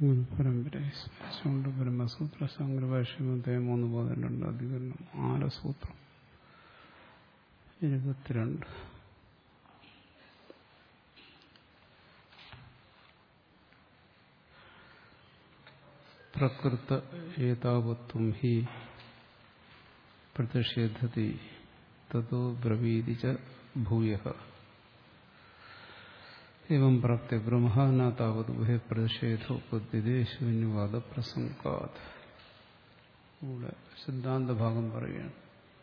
ഗുരുപരമ്പരയെ സ്മരിച്ചുകൊണ്ട് ബ്രഹ്മസൂത്ര സംഗ്രഭാഷ്യമത്തെ മൂന്ന് പതിനെണ്ട് അധികരണം ആലസൂത്രം ഇരുപത്തിരണ്ട് പ്രകൃത ഏതാവത്വം ഹി പ്രതിഷേധതി തതോ ബ്രവീതി ച ഭൂയ एवं प्राप्त ब्रह्म न तावत उभय പ്രതിഷേധോപദ്ധ്യതേ ശൂന്യവാദ പ്രസംഗാത് ഇവിടെ സിദ്ധാന്ത ഭാഗം പറയുകയാണ്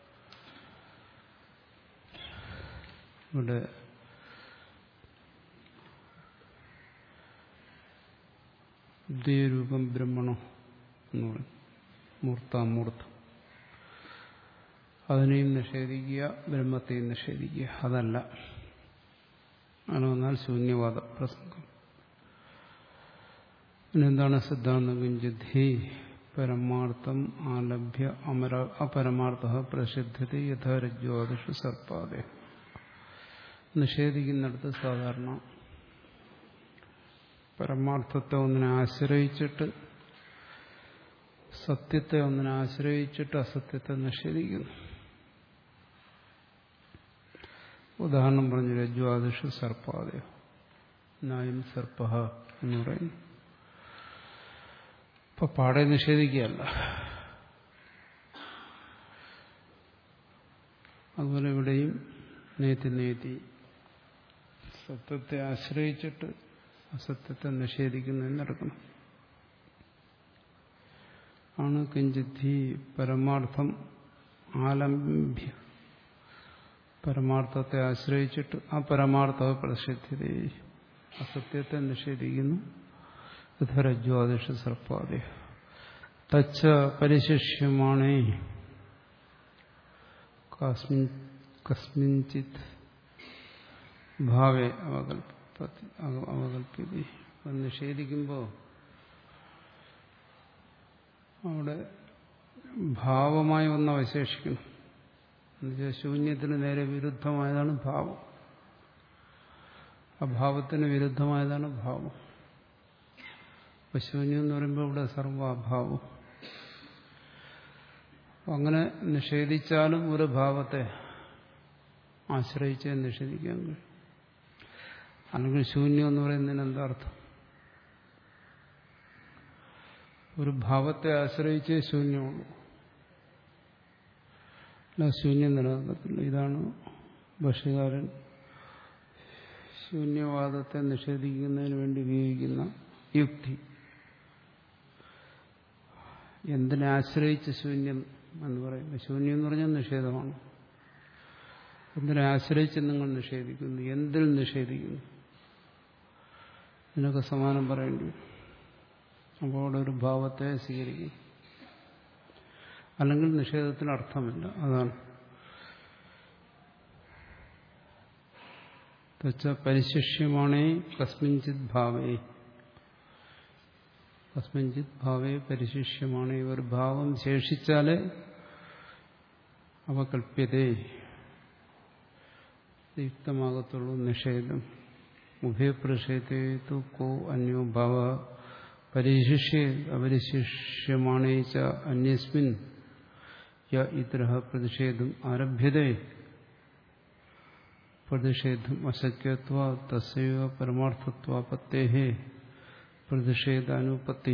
ഇവിടെ ദ്വൈരൂപം ബ്രഹ്മണോ എന്ന് പറയും മൂർത്താമൂർത്തം അതിനെയും നിഷേധിക്കുക ബ്രഹ്മത്തെയും നിഷേധിക്കുക അതല്ല അങ്ങനെ വന്നാൽ ശൂന്യവാദ പ്രസംഗം പിന്നെന്താണ് സിദ്ധാന്തം കിഞ്ചിദ്ധി പരമാർത്ഥം ആലഭ്യ അമര അപരമാർത്ഥ പ്രസിദ്ധത യഥാരജ്വാദിഷു സർപ്പാതെ നിഷേധിക്കുന്നിടത്ത് സാധാരണ പരമാർത്ഥത്തെ ഒന്നിനെ ആശ്രയിച്ചിട്ട് സത്യത്തെ ഒന്നിനെ ആശ്രയിച്ചിട്ട് അസത്യത്തെ നിഷേധിക്കുന്നു ഉദാഹരണം പറഞ്ഞു രജ്വാദിഷു സർപ്പാദയോ നായും സർപ്പ എന്ന് പറയുന്നു ഇപ്പൊ പാടെ നിഷേധിക്കുകയല്ല അതുപോലെ ഇവിടെയും നേത്തി നേത്തി സത്യത്തെ ആശ്രയിച്ചിട്ട് അസത്യത്തെ നിഷേധിക്കുന്നതിന് നടക്കണം ആണ് കിഞ്ചിദ്ധി പരമാർത്ഥം ആലംബ്യ പരമാർത്ഥത്തെ ആശ്രയിച്ചിട്ട് ആ പരമാർത്ഥ പ്രസിദ്ധത അസത്യത്തെ നിഷേധിക്കുന്നു യഥരജ്വാദിഷ സർപ്പാദ തച്ച പരിശിഷ്യമാണേ കസ്മിഞ്ചിത് ഭാവേ അവകൽപ്പത്തി അവകൽപ്പിതി നിഷേധിക്കുമ്പോൾ അവിടെ ഭാവമായി ഒന്ന് അവശേഷിക്കണം എന്നുവെച്ചാൽ ശൂന്യത്തിന് നേരെ വിരുദ്ധമായതാണ് ഭാവം അഭാവത്തിന് വിരുദ്ധമായതാണ് ഭാവം അപ്പൊ ശൂന്യം എന്ന് പറയുമ്പോൾ ഇവിടെ സർവാഭാവം അങ്ങനെ നിഷേധിച്ചാലും ഒരു ഭാവത്തെ ആശ്രയിച്ചേ നിഷേധിക്കാൻ കഴിയും അല്ലെങ്കിൽ ശൂന്യം എന്ന് പറയുന്നതിന് എന്താ അർത്ഥം ഒരു ഭാവത്തെ ആശ്രയിച്ചേ ശൂന്യമുള്ളൂ അല്ല ശൂന്യം നിലനിൽക്കത്തില്ല ഇതാണ് ഭക്ഷ്യകാരൻ ശൂന്യവാദത്തെ നിഷേധിക്കുന്നതിന് വേണ്ടി ഉപയോഗിക്കുന്ന യുക്തി എന്തിനെ ആശ്രയിച്ച് ശൂന്യം എന്ന് പറയുന്നത് ശൂന്യം എന്ന് പറഞ്ഞാൽ നിഷേധമാണ് എന്തിനെ ആശ്രയിച്ച് നിങ്ങൾ നിഷേധിക്കുന്നു എന്തിൽ നിഷേധിക്കുന്നു ഇതിനൊക്കെ സമാനം പറയേണ്ടി വരും അപ്പോൾ അവിടെ ഒരു ഭാവത്തെ സ്വീകരിക്കും അല്ലെങ്കിൽ നിഷേധത്തിന് അർത്ഥമില്ല അതാണ് പരിശിഷ്യമാണേ കസ്മിഞ്ചിത് ഭാവേ കസ്മിഞ്ചിത് ഭാവേ പരിശിഷ്യമാണ് ഒരു ഭാവം ശേഷിച്ചാലേ അവ കൽപ്യതേ യുക്തമാകത്തുള്ളൂ നിഷേധം ഉഭയപ്രഷേധേതു കോ അന്യോ ഭാവ പരിശിഷ്യ അപരിശിഷ്യമാണേ ച അന്യസ്മിൻ യ ഇത്ര പ്രതിഷേധം ആരഭ്യതേ പ്രതിഷേധം അശക്യത്വ തസ്സൈവ പരമാർത്ഥത്വാപത്തേ പ്രതിഷേധാനുപത്തി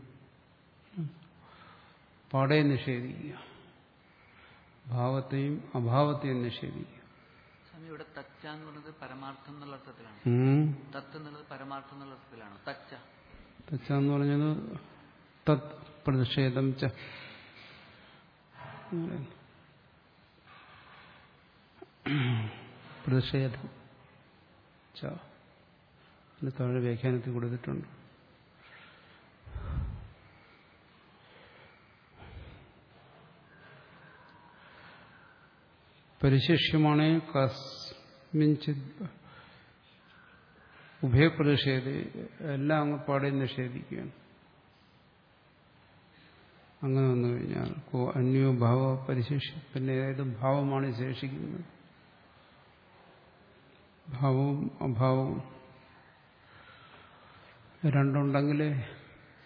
പാടെ നിഷേധിക്കുക ഭാവത്തെയും അഭാവത്തെയും നിഷേധിക്കുക സ്വാമി ഇവിടെ തച്ച എന്ന് പറയുന്നത് പരമാർത്ഥം എന്നുള്ള അർത്ഥത്തിലാണ് തത്ത് എന്നുള്ളത് പരമാർത്ഥം എന്നുള്ള അർത്ഥത്തിലാണ് തച്ച തച്ച എന്ന് പറഞ്ഞത് തത് പ്രതിഷേധം ച പ്രതിഷേധം ച താഴെ വ്യാഖ്യാനത്തിൽ കൊടുത്തിട്ടുണ്ട് പരിശിഷ്യമാണ് കസ്മിഞ്ചിത് ഉഭയപ്രതിഷേധ എല്ലാം അങ്ങ് പാടെ നിഷേധിക്കുകയാണ് അങ്ങനെ വന്നു കഴിഞ്ഞാൽ അന്യോ ഭാവ പരിശിഷ്യ പിന്നെ ഏത് ഭാവമാണ് ശേഷിക്കുന്നത് ഭാവവും അഭാവവും രണ്ടുണ്ടെങ്കിലേ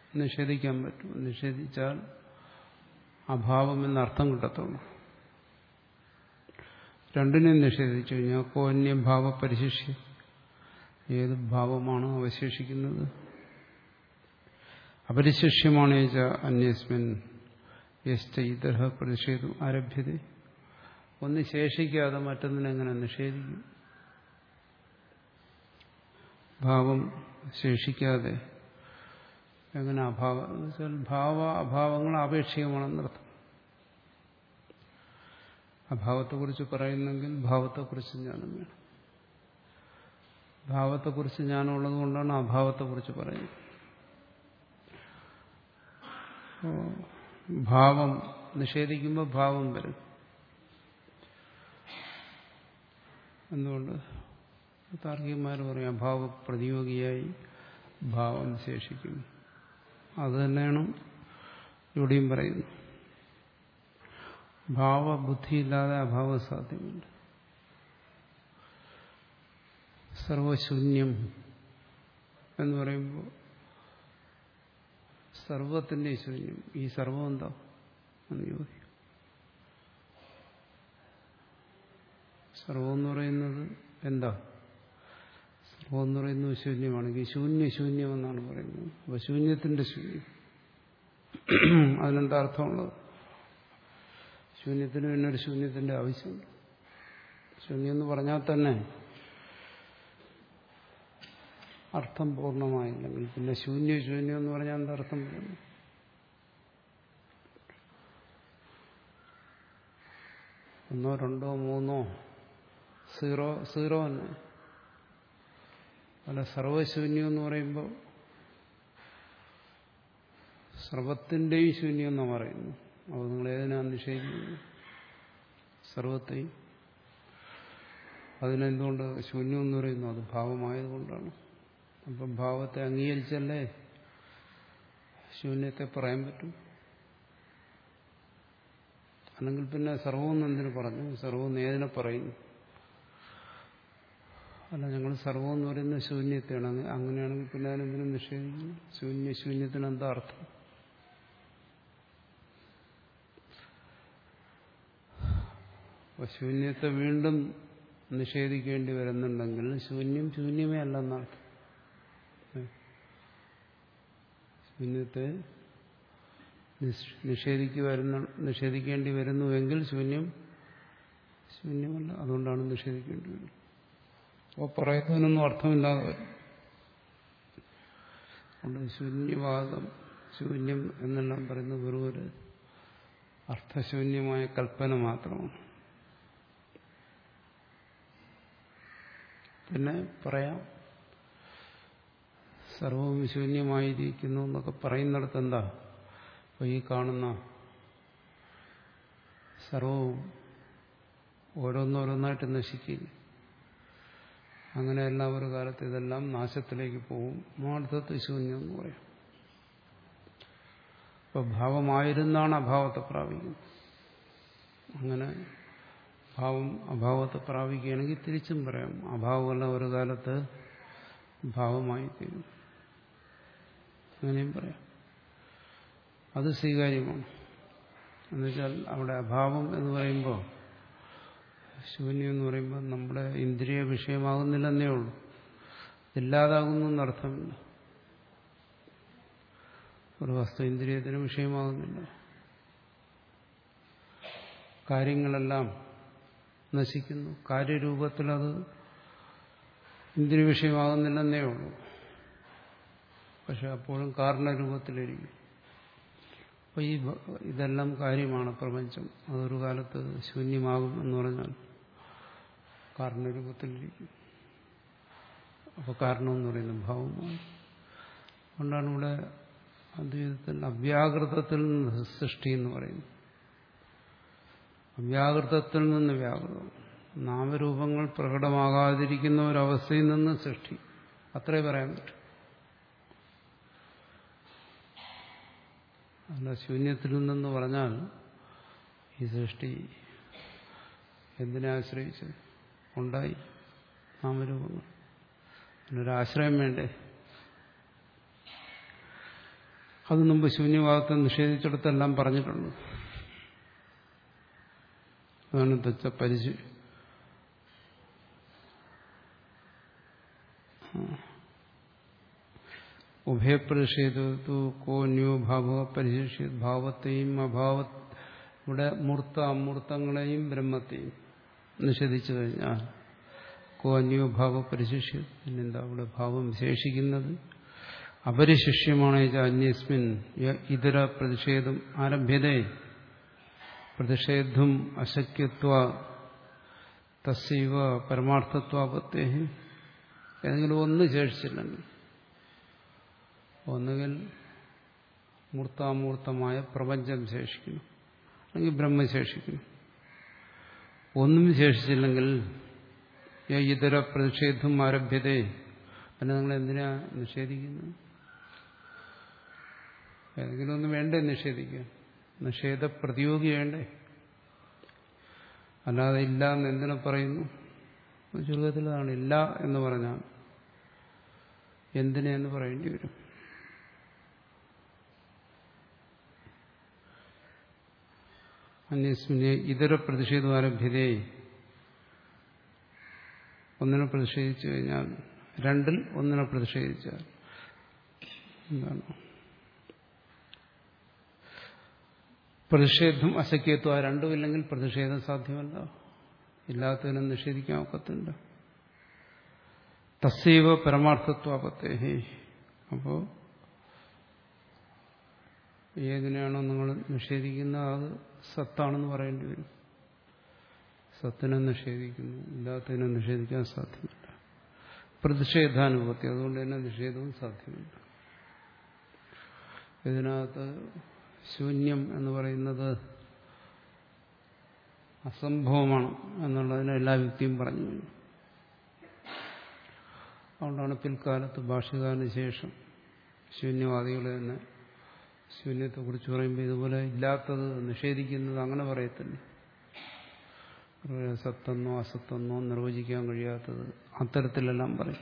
നിഷേധിക്കാൻ പറ്റും നിഷേധിച്ചാൽ അഭാവം എന്നർത്ഥം കിട്ടത്തുള്ളൂ രണ്ടിനെയും നിഷേധിച്ചു കഴിഞ്ഞാൽ കോന്യഭാവ പരിശിഷ്യ ഏത് ഭാവമാണ് അവശേഷിക്കുന്നത് അപരിശിഷ്യമാണ് അന്യസ്മിൻ യശ്ച ഇതര പ്രതിഷേധം ആരഭ്യത ഒന്ന് ശേഷിക്കാതെ മറ്റൊന്നിനെങ്ങനെ നിഷേധിക്കും ഭാവം ശേഷിക്കാതെ എങ്ങനെ അഭാവം എന്ന് വെച്ചാൽ ഭാവ അഭാവങ്ങൾ ആപേക്ഷികമാണെന്നർത്ഥം അഭാവത്തെക്കുറിച്ച് പറയുന്നെങ്കിൽ ഭാവത്തെക്കുറിച്ച് ജ്ഞാനം വേണം ഭാവത്തെക്കുറിച്ച് ജ്ഞാനമുള്ളത് കൊണ്ടാണ് അഭാവത്തെക്കുറിച്ച് പറയുന്നത് ഭാവം നിഷേധിക്കുമ്പോൾ ഭാവം വരും എന്തുകൊണ്ട് താർക്കികന്മാർ പറയും അഭാവ പ്രതിയോഗിയായി ഭാവം ശേഷിക്കും അത് തന്നെയാണ് ഇവിടെയും പറയുന്നത് ഭാവബുദ്ധിയില്ലാതെ അഭാവം സാധ്യമല്ല സർവശൂന്യം എന്ന് പറയുമ്പോൾ സർവത്തിന്റെ ശൂന്യം ഈ സർവം എന്താ എന്ന് ചോദിക്കും സർവം എന്ന് പറയുന്നത് എന്താ സർവം എന്ന് പറയുന്നത് ശൂന്യമാണെങ്കിൽ ശൂന്യ ശൂന്യം എന്നാണ് പറയുന്നത് അപ്പൊ ശൂന്യത്തിന്റെ ശൂന്യം അതിനെന്താ അർത്ഥമുള്ളത് ശൂന്യത്തിന് പിന്നെ ഒരു ശൂന്യത്തിന്റെ ആവശ്യമുണ്ട് ശൂന്യം എന്ന് പറഞ്ഞാൽ തന്നെ അർത്ഥം പൂർണ്ണമായില്ലെങ്കിൽ പിന്നെ ശൂന്യ ശൂന്യം എന്ന് പറഞ്ഞാൽ എന്താ അർത്ഥം വരുന്നു ഒന്നോ രണ്ടോ മൂന്നോ സീറോ സീറോ തന്നെ അല്ല സർവശൂന്യം എന്ന് പറയുമ്പോൾ സർവത്തിൻ്റെയും ശൂന്യം എന്ന് പറയുന്നു അപ്പോൾ നിങ്ങൾ ഏതിനാണ് നിഷേധിക്കുന്നത് സർവത്തെയും അതിനെന്തുകൊണ്ട് ശൂന്യം എന്ന് പറയുന്നു അത് ഭാവമായതുകൊണ്ടാണ് അപ്പം ഭാവത്തെ അംഗീകരിച്ചല്ലേ ശൂന്യത്തെ പറയാൻ പറ്റും അല്ലെങ്കിൽ പിന്നെ സർവം എന്തിനു പറഞ്ഞു സർവം ഏതിനെ പറയുന്നു അല്ല ഞങ്ങൾ സർവം എന്ന് പറയുന്നത് ശൂന്യത്തെയാണ് അങ്ങനെയാണെങ്കിൽ പിന്നെ അതിനെന്തിനും നിഷേധിക്കുന്നു ശൂന്യ ശൂന്യത്തിന് എന്താ അർത്ഥം അപ്പൊ ശൂന്യത്തെ വീണ്ടും നിഷേധിക്കേണ്ടി വരുന്നുണ്ടെങ്കിൽ ശൂന്യം ശൂന്യമേ അല്ലെന്നർത്ഥം ശൂന്യത്തെ നിഷേധിക്ക് വരുന്ന നിഷേധിക്കേണ്ടി വരുന്നുവെങ്കിൽ ശൂന്യം ശൂന്യമല്ല അതുകൊണ്ടാണ് നിഷേധിക്കേണ്ടി വരുന്നത് അപ്പോൾ പറയുന്നതിനൊന്നും അർത്ഥമില്ലാതെ വരും അതുകൊണ്ട് ശൂന്യവാദം ശൂന്യം എന്നെല്ലാം പറയുന്നത് വെറും ഒരു അർത്ഥശൂന്യമായ കൽപ്പന മാത്രമാണ് പിന്നെ പറയാം സർവവും ശൂന്യമായിരിക്കുന്നു എന്നൊക്കെ പറയുന്നിടത്ത് എന്താ അപ്പോൾ ഈ കാണുന്ന സർവവും ഓരോന്നോരോന്നായിട്ട് നശിക്കില്ല അങ്ങനെയല്ല ഒരു കാലത്ത് ഇതെല്ലാം നാശത്തിലേക്ക് പോകും മാർത്ഥത്തിൽ ശൂന്യം എന്ന് പറയും അപ്പോൾ ഭാവമായിരുന്നാണ് അഭാവത്തെ പ്രാപിക്കുന്നത് അങ്ങനെ ഭാവം അഭാവത്തെ പ്രാപിക്കുകയാണെങ്കിൽ തിരിച്ചും പറയാം അഭാവമല്ല ഒരു കാലത്ത് ഭാവമായി തീരും അങ്ങനെയും പറയാം അത് സ്വീകാര്യമാണ് എന്നുവെച്ചാൽ അവിടെ അഭാവം എന്ന് പറയുമ്പോൾ ശൂന്യം എന്ന് പറയുമ്പോൾ നമ്മുടെ ഇന്ദ്രിയ വിഷയമാകുന്നില്ലെന്നേ ഉള്ളൂ ഇല്ലാതാകുന്നു എന്നർത്ഥമില്ല ഒരു വസ്തു ഇന്ദ്രിയത്തിന് വിഷയമാകുന്നില്ല കാര്യങ്ങളെല്ലാം നശിക്കുന്നു കാര്യരൂപത്തിൽ അത് ഇന്ദ്രിയ വിഷയമാകുന്നില്ലെന്നേ ഉള്ളൂ പക്ഷെ അപ്പോഴും കാരണരൂപത്തിലിരിക്കും അപ്പോൾ ഈ ഇതെല്ലാം കാര്യമാണ് പ്രപഞ്ചം അതൊരു കാലത്ത് ശൂന്യമാകും എന്ന് പറഞ്ഞാൽ കാരണരൂപത്തിലിരിക്കും അപ്പോൾ കാരണം എന്ന് പറയുന്നത് ഭാവമാണ് അതുകൊണ്ടാണ് ഇവിടെ അദ്വൈതത്തിൽ അവ്യാകൃതത്തിൽ നിന്ന് സൃഷ്ടി എന്ന് പറയുന്നത് അവ്യാകൃതത്തിൽ നിന്ന് വ്യാകൃതം നാമരൂപങ്ങൾ പ്രകടമാകാതിരിക്കുന്ന ഒരവസ്ഥയിൽ നിന്ന് സൃഷ്ടി അത്രേ പറയാൻ പറ്റും അല്ല ശൂന്യത്തിൽ നിന്നെന്ന് പറഞ്ഞാൽ ഈ സൃഷ്ടി എന്തിനെ ആശ്രയിച്ച് ഉണ്ടായി നാമരൂപങ്ങൾ അതിനൊരാശ്രയം വേണ്ടേ അത് മുമ്പ് ശൂന്യഭാഗത്തെ നിഷേധിച്ചിടത്തെല്ലാം പറഞ്ഞിട്ടുണ്ട് അതാണ് തച്ച പരിശു ഉഭയപ്രതിഷേധത്തു കോന്യോ ഭാവ പരിശിഷ്യ ഭാവത്തെയും അഭാവ ഇവിടെ മൂർത്ത അമൂർത്തങ്ങളെയും ബ്രഹ്മത്തെയും നിഷേധിച്ചു കഴിഞ്ഞാൽ കോന്യോ ഭാവ പരിശിഷ്യ പിന്നെന്താ അവിടെ ഭാവം ശേഷിക്കുന്നത് അപരിശിഷ്യമാണ് അന്യസ്മിൻ ഇതര പ്രതിഷേധം ആരഭ്യതേ പ്രതിഷേധം അശക്യത്വ തസ്സൈവ പരമാർത്ഥത്വാപത്തേ ഏതെങ്കിലും ഒന്ന് ശേഷിച്ചില്ലെങ്കിൽ ഒന്നുകിൽ മൂർത്താമൂർത്തമായ പ്രപഞ്ചം ശേഷിക്കുന്നു അല്ലെങ്കിൽ ബ്രഹ്മ ശേഷിക്കുന്നു ഒന്നും ശേഷിച്ചില്ലെങ്കിൽ ഇതര പ്രതിഷേധം ആരഭ്യതേ പിന്നെ നിങ്ങൾ എന്തിനാ നിഷേധിക്കുന്നത് ഏതെങ്കിലും ഒന്ന് വേണ്ടേ നിഷേധിക്കാൻ നിഷേധ പ്രതിയോഗി വേണ്ടേ അല്ലാതെ ഇല്ല എന്ന് എന്തിനു പറയുന്നു ചുരുക്കത്തിലാണ് ഇല്ല എന്ന് പറഞ്ഞാൽ എന്തിനെന്ന് പറയേണ്ടി വരും അന്യസ്മിനെ ഇതര പ്രതിഷേധം ആരഭ്യതേ ഒന്നിനെ പ്രതിഷേധിച്ചു കഴിഞ്ഞാൽ രണ്ടിൽ ഒന്നിനെ പ്രതിഷേധിച്ചാൽ എന്താണ് പ്രതിഷേധം അശക്യത്വം ആ രണ്ടുമില്ലെങ്കിൽ പ്രതിഷേധം സാധ്യമല്ല ഇല്ലാത്തതിനെ നിഷേധിക്കാൻ ഒക്കത്തില്ല തസ്സൈവ പരമാർത്ഥത്വാപത്തേഹി അപ്പോ ഏതിനെയാണോ നിങ്ങൾ നിഷേധിക്കുന്നത് അത് സത്താണെന്ന് പറയേണ്ടി വരും സത്തിനെ നിഷേധിക്കുന്നു ഇല്ലാത്തതിനെ നിഷേധിക്കാൻ സാധ്യമല്ല പ്രതിഷേധാനുഭൂതി അതുകൊണ്ട് തന്നെ നിഷേധവും സാധ്യമല്ല ഇതിനകത്ത് ശൂന്യം എന്ന് പറയുന്നത് അസംഭവമാണ് എന്നുള്ളതിന് എല്ലാ വ്യക്തിയും പറഞ്ഞു കഴിഞ്ഞു അതുകൊണ്ടാണ് പിൽക്കാലത്ത് ഭാഷകാരന് ശേഷം ശൂന്യവാദികൾ തന്നെ ശൂന്യത്തെക്കുറിച്ച് പറയുമ്പോൾ ഇതുപോലെ ഇല്ലാത്തത് നിഷേധിക്കുന്നത് അങ്ങനെ പറയത്തില്ല സത്തെന്നോ അസത്തെന്നോ നിർവചിക്കാൻ കഴിയാത്തത് അത്തരത്തിലെല്ലാം പറയും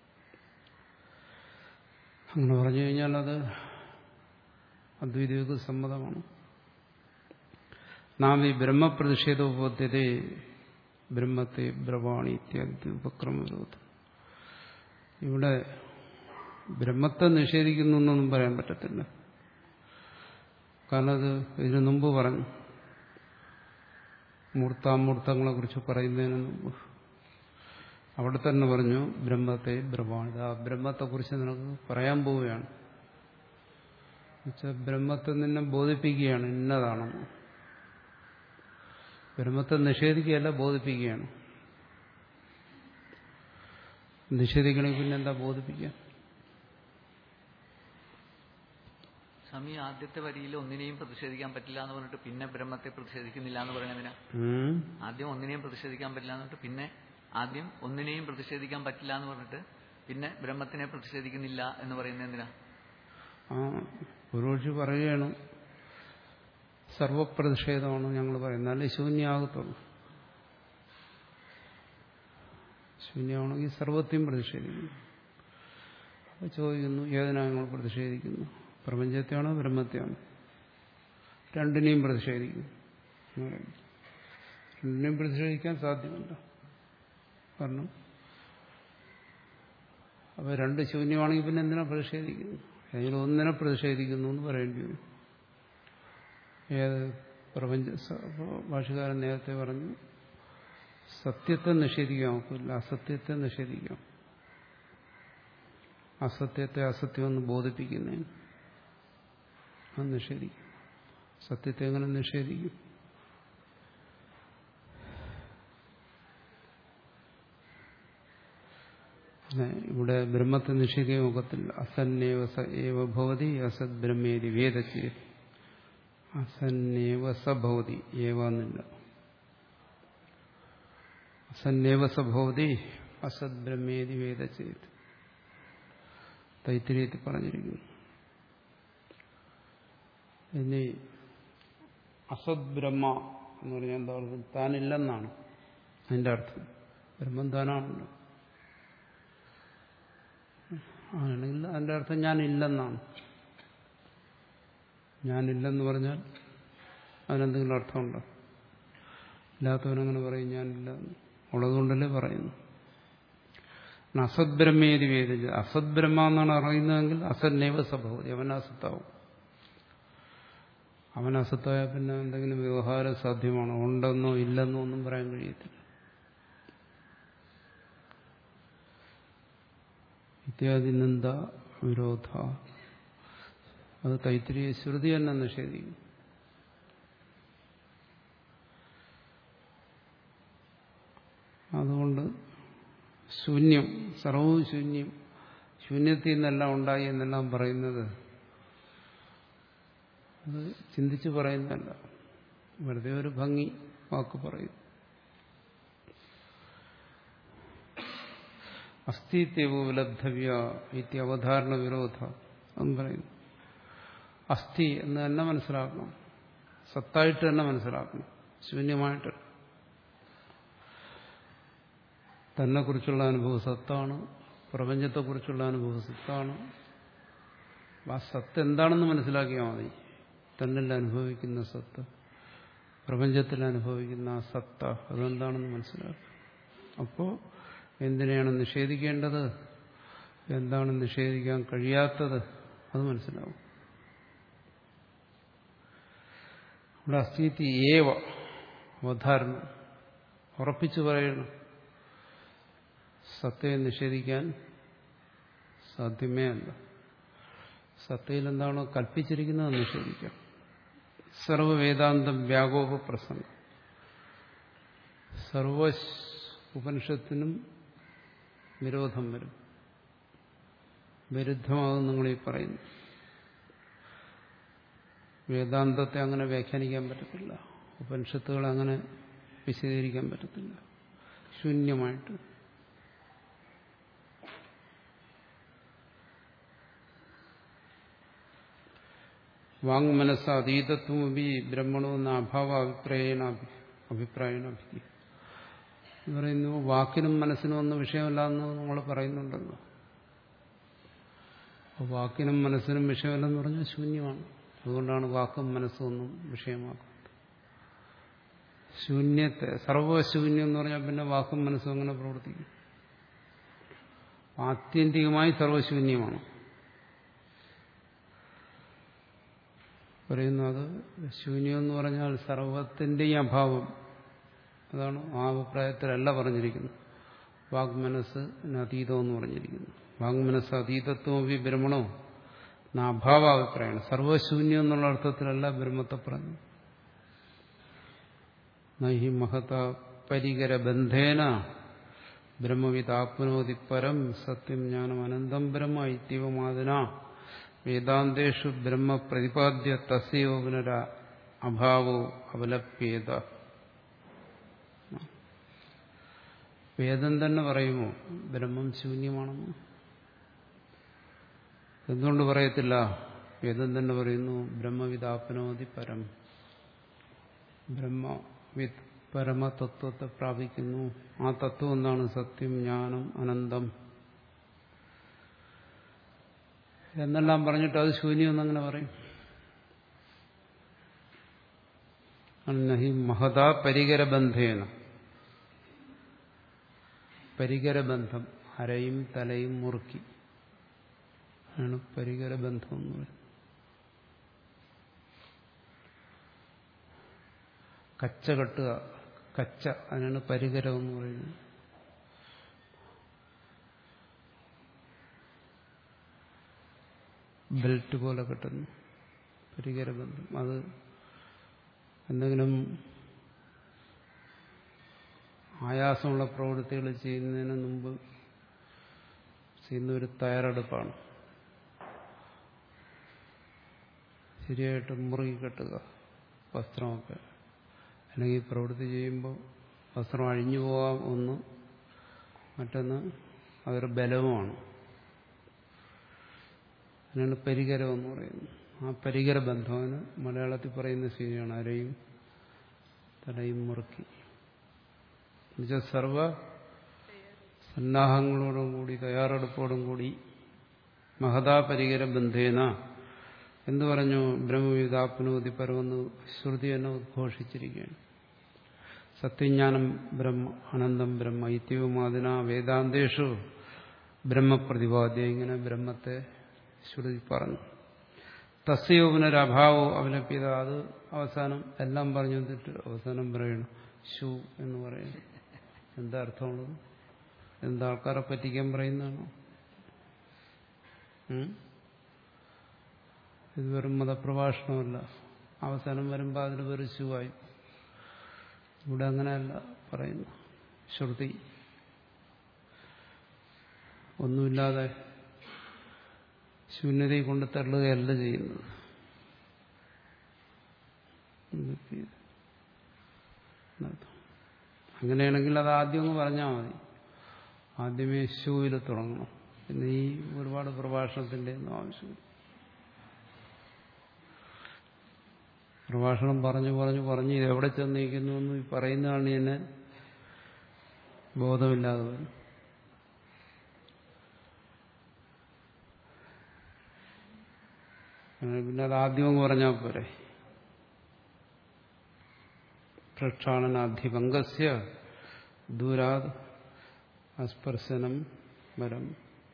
അങ്ങനെ പറഞ്ഞു കഴിഞ്ഞാൽ അത് അദ്വൈതികൾക്ക് സമ്മതമാണ് നാം ഈ ബ്രഹ്മപ്രതിഷേധോപദ്ധ്യതയെ ബ്രഹ്മത്തെ ബ്രവാണി ഇത്യാദി ഉപക്രമവിരോധം ഇവിടെ ബ്രഹ്മത്തെ നിഷേധിക്കുന്നു എന്നൊന്നും പറയാൻ പറ്റത്തില്ല കാരണം അത് ഇതിനു മുമ്പ് പറഞ്ഞു മൂർത്താമൂർത്തങ്ങളെ കുറിച്ച് പറയുന്നതിന് മുമ്പ് അവിടെ തന്നെ പറഞ്ഞു ബ്രഹ്മത്തെ ബ്രഹ്മാണിത ആ ബ്രഹ്മത്തെക്കുറിച്ച് നിനക്ക് പറയാൻ പോവുകയാണ് എന്നുവെച്ചാൽ ബ്രഹ്മത്തെ നിന്നെ ബോധിപ്പിക്കുകയാണ് ഇന്നതാണെന്ന് ബ്രഹ്മത്തെ നിഷേധിക്കുകയല്ല ബോധിപ്പിക്കുകയാണ് നിഷേധിക്കണമെങ്കിൽ പിന്നെ എന്താ ബോധിപ്പിക്കാൻ സ്വാമി ആദ്യത്തെ വരിയിൽ ഒന്നിനെയും പ്രതിഷേധിക്കാൻ പറ്റില്ല എന്ന് പറഞ്ഞിട്ട് പിന്നെ ബ്രഹ്മത്തെ പ്രതിഷേധിക്കുന്നില്ല എന്ന് പറയുന്നതിനാ ഉം. ആദ്യം ഒന്നിനെയും പ്രതിഷേധിക്കാൻ പറ്റില്ല എന്ന് പറഞ്ഞിട്ട് പിന്നെ ആദ്യം ഒന്നിനെയും പ്രതിഷേധിക്കാൻ പറ്റില്ല എന്ന് പറഞ്ഞിട്ട് പിന്നെ ബ്രഹ്മത്തിനെ പ്രതിഷേധിക്കുന്നില്ല എന്ന് പറയുന്നത് എന്തിനാ ആ പൂർവക്ഷി പറയുകയാണ് സർവപ്രതിഷേധമാണ് ഞങ്ങൾ പറയുന്നത് അല്ലെ ശൂന്യാകത്തുള്ളൂ ശൂന്യമാണെങ്കിൽ സർവത്തെയും പ്രതിഷേധിക്കുന്നു അപ്പോൾ ചോദിക്കുന്നു ഏതിനാ ഞങ്ങൾ പ്രതിഷേധിക്കുന്നു പ്രപഞ്ചത്തെയാണോ ബ്രഹ്മത്തെയാണോ രണ്ടിനെയും പ്രതിഷേധിക്കുന്നു എന്ന് പറയുന്നു. രണ്ടിനെയും പ്രതിഷേധിക്കാൻ സാധ്യമല്ല കാരണം അപ്പോൾ രണ്ട് ശൂന്യമാണെങ്കിൽ പിന്നെ എന്തിനാ പ്രതിഷേധിക്കുന്നു ഏതെങ്കിലും ഒന്നിനെ പ്രതിഷേധിക്കുന്നു എന്ന് പറയേണ്ടി വരും ഏത് പ്രപഞ്ച സ- ഭാഷകാരൻ നേരത്തെ പറഞ്ഞു സത്യത്തെ നിഷേധിക്കാൻ ഒക്കില്ല അസത്യത്തെ നിഷേധിക്കാം അസത്യത്തെ അസത്യമെന്ന് ബോധിപ്പിക്കുന്നതിന് അത് നിഷേധിക്കും സത്യത്തെ എങ്ങനെ നിഷേധിക്കും പിന്നെ ഇവിടെ ബ്രഹ്മത്തെ നിഷേധിക്കാൻ ഒക്കത്തില്ല അസന്നേവ സ ഏവ ഭവതി അസത് ബ്രഹ്മേതി വേദച്ചേത് അസന്നേവ സഭവതി ഏവന്നില്ല അസന്നേവ സഭവതി അസത് ബ്രഹ്മേതി വേദച്ചേത് തൈത്തിരിയത്തിൽ പറഞ്ഞിരിക്കുന്നു ഇനി അസത് ബ്രഹ്മ എന്ന് പറഞ്ഞാൽ എന്താ അർത്ഥം താനില്ലെന്നാണ് അതിന്റെ അർത്ഥം ബ്രഹ്മം താനാണല്ലോ ആണെങ്കിൽ അതിന്റെ അർത്ഥം ഞാൻ ഇല്ലെന്നാണ് ഞാനില്ലെന്ന് പറഞ്ഞാൽ അതിനെന്തെങ്കിലും അർത്ഥമുണ്ടോ ഇല്ലാത്തവനങ്ങനെ പറയും ഞാനില്ല ഉള്ളതുകൊണ്ടല്ലേ പറയുന്നു അസദ്ബ്രഹ്മേതി വേദിച്ച് അസദ്ബ്രഹ്മ എന്നാണ് അറിയുന്നതെങ്കിൽ അസന്നൈവ സംഭവതി അവൻ അസത്താവും അവൻ അസത്തായ പിന്നെ എന്തെങ്കിലും വ്യവഹാരം സാധ്യമാണോ ഉണ്ടെന്നോ ഇല്ലെന്നോ ഒന്നും പറയാൻ കഴിയത്തില്ല ഇത്യാദി നിന്ദ വിരോധ അത് തൈത്തിരിയ ശ്രുതി തന്നെ നിഷേധിക്കും അതുകൊണ്ട് ശൂന്യം സർവവും ശൂന്യം ശൂന്യത്തിൽ നിന്നെല്ലാം ഉണ്ടായി എന്നെല്ലാം പറയുന്നത് അത് ചിന്തിച്ച് പറയുന്നതല്ല വെറുതെ ഒരു ഭംഗി വാക്ക് പറയും അസ്ഥിത്യവോ ലബ്ധവ്യ ഇത്തി അവധാരണ വിരോധ എന്ന് പറയുന്നു അസ്ഥി എന്ന് തന്നെ മനസ്സിലാക്കണം സത്തായിട്ട് തന്നെ മനസ്സിലാക്കണം ശൂന്യമായിട്ട് തന്നെക്കുറിച്ചുള്ള അനുഭവം സത്താണ് പ്രപഞ്ചത്തെക്കുറിച്ചുള്ള അനുഭവം സത്താണ് ആ സത്ത് എന്താണെന്ന് മനസ്സിലാക്കിയാൽ മതി തന്നിൽ അനുഭവിക്കുന്ന സത്ത് പ്രപഞ്ചത്തിൽ അനുഭവിക്കുന്ന ആ സത്ത അതെന്താണെന്ന് മനസ്സിലാക്കുക അപ്പോൾ എന്തിനെയാണ് നിഷേധിക്കേണ്ടത് എന്താണ് നിഷേധിക്കാൻ കഴിയാത്തത് അത് മനസ്സിലാവും ഇവിടെ അസ്ഥിതി ഏവ അവധാരണം ഉറപ്പിച്ചു പറയണം സത്തയെ നിഷേധിക്കാൻ സാധ്യമേ അല്ല സത്തയിൽ എന്താണോ കൽപ്പിച്ചിരിക്കുന്നത് നിഷേധിക്കാം സർവവേദാന്തം വ്യാകോപ പ്രസംഗം സർവ ഉപനിഷത്തിനും വിരോധം വരും വിരുദ്ധമാകും നിങ്ങൾ ഈ പറയുന്നു വേദാന്തത്തെ അങ്ങനെ വ്യാഖ്യാനിക്കാൻ പറ്റത്തില്ല ഉപനിഷത്തുകൾ അങ്ങനെ വിശദീകരിക്കാൻ പറ്റത്തില്ല ശൂന്യമായിട്ട് വാങ് മനസ്സ് അതീതത്വമി ബ്രഹ്മണോ എന്ന അഭാവ അഭിപ്രായണ അഭിപ്രായണ പറയുന്നു വാക്കിനും മനസ്സിനും ഒന്നും വിഷയമല്ല എന്ന് നമ്മൾ പറയുന്നുണ്ടല്ലോ അപ്പോൾ വാക്കിനും മനസ്സിനും വിഷയമല്ലെന്ന് പറഞ്ഞാൽ ശൂന്യമാണ് അതുകൊണ്ടാണ് വാക്കും മനസ്സും ഒന്നും വിഷയമാക്കുന്നത് ശൂന്യത്തെ സർവശൂന്യം എന്ന് പറഞ്ഞാൽ പിന്നെ വാക്കും മനസ്സും അങ്ങനെ പ്രവർത്തിക്കും ആത്യന്തികമായി സർവശൂന്യമാണ് പറയുന്നു അത് ശൂന്യം എന്ന് പറഞ്ഞാൽ സർവത്തിൻ്റെയും അഭാവം അതാണ് ആ അഭിപ്രായത്തിലല്ല പറഞ്ഞിരിക്കുന്നത് വാഗ്മനസ്സിന് അതീതം എന്ന് പറഞ്ഞിരിക്കുന്നു വാങ്മനസ് അതീതത്വം വി ബ്രഹ്മണോ എന്നാ അഭാവാഭിപ്രായമാണ് സർവശൂന്യം എന്നുള്ള അർത്ഥത്തിലല്ല ബ്രഹ്മത്തെ പറഞ്ഞു നഹി മഹത പരികര ബന്ധേന ബ്രഹ്മവിതാപ്നോതി പരം സത്യം ജ്ഞാനം അനന്തം ബ്രഹ്മ ഇത്യവമാതിന വേദാന്തേഷു ബ്രഹ്മ പ്രതിപാദ്യ തസ്യോ പുനര അഭാവോ അവലപ്യേത വേദം തന്നെ പറയുമോ ബ്രഹ്മം ശൂന്യമാണെന്ന് എന്തുകൊണ്ട് പറയത്തില്ല വേദം തന്നെ പറയുന്നു ബ്രഹ്മവിതാപനോതി പരം ബ്രഹ്മവിത് പരമതത്വത്തെ പ്രാപിക്കുന്നു ആ തത്വം എന്താണ് സത്യം ജ്ഞാനം അനന്തം എന്നെല്ലാം പറഞ്ഞിട്ട് അത് ശൂന്യമെന്നങ്ങനെ പറയും നഹി മഹതാ പരികരബന്ധേന പരികരബന്ധം അരയും തലയും മുറുക്കി ആണ് പരികരബന്ധം എന്ന് പറയുന്നത് കച്ച കെട്ടുക കച്ച അതിനാണ് പരികരം എന്ന് പറയുന്നത് ബെൽറ്റ് പോലെ കെട്ടുന്നു പരികരബന്ധം അത് എന്തെങ്കിലും ആയാസമുള്ള പ്രവൃത്തികൾ ചെയ്യുന്നതിന് മുമ്പ് ചെയ്യുന്ന ഒരു തയ്യാറെടുപ്പാണ് ശരിയായിട്ട് മുറുകി കെട്ടുക വസ്ത്രമൊക്കെ അല്ലെങ്കിൽ പ്രവൃത്തി ചെയ്യുമ്പോൾ വസ്ത്രം അഴിഞ്ഞു പോകാം ഒന്ന് മറ്റൊന്ന് അതൊരു ബലവുമാണ് അതിനാണ് പരികരം എന്ന് പറയുന്നത് ആ പരികര ബന്ധമാണ് മലയാളത്തിൽ പറയുന്ന ശരിയാണ് അരയും തലയും മുറുക്കി എന്നുവെച്ചാൽ സർവ സന്നാഹങ്ങളോടും കൂടി തയ്യാറെടുപ്പോടും കൂടി മഹതാ പരികര ബന്ധേന എന്തു പറഞ്ഞു ബ്രഹ്മവിതാപ്നോതി പരമെന്ന് ശ്രുതി എന്നെ ഉദ്ഘോഷിച്ചിരിക്കുകയാണ് സത്യജ്ഞാനം ബ്രഹ്മ അനന്തം ബ്രഹ്മ ഇത്യവുമാതിന വേദാന്തേഷു ബ്രഹ്മപ്രതിപാദ്യ ഇങ്ങനെ ബ്രഹ്മത്തെ ശ്രുതി പറഞ്ഞു തസ്യോ പുനരഭാവോ അവലപ്യത അത് അവസാനം എല്ലാം പറഞ്ഞു തന്നിട്ട് അവസാനം പറയണം ശു എന്ന് പറയുന്നു എന്താ അർത്ഥമുള്ളത് എന്താ ആൾക്കാരെ പറ്റിക്കാൻ പറയുന്നതാണോ ഉം? ഇത് വെറും മതപ്രഭാഷണമല്ല അവസാനം വരുമ്പോൾ അതിൽ വെറും ശുവായി ഇവിടെ അങ്ങനെയല്ല പറയുന്നു ശ്രുതി ഒന്നുമില്ലാതെ ശൂന്യതയെ കൊണ്ട് തള്ളുകയല്ല ചെയ്യുന്നത് അങ്ങനെയാണെങ്കിൽ അത് ആദ്യം ഒന്ന് പറഞ്ഞാൽ മതി ആദ്യമേ ശൂവിൽ തുടങ്ങണം പിന്നെ ഈ ഒരുപാട് പ്രഭാഷണത്തിന്റെ ഒന്നും ആവശ്യമില്ല പ്രഭാഷണം പറഞ്ഞു പറഞ്ഞു പറഞ്ഞ് ഇത് എവിടെ ചെന്നിരിക്കുന്നു എന്ന് ഈ പറയുന്നതാണ് എന്നെ ബോധമില്ലാതെ വരും അങ്ങനെ പിന്നെ അത് ആദ്യം അങ്ങ് പറഞ്ഞാൽ പോരെ പ്രക്ഷാളനാധിപങ്കസ്യ ദൂരാത് അസ്പർശനം വരം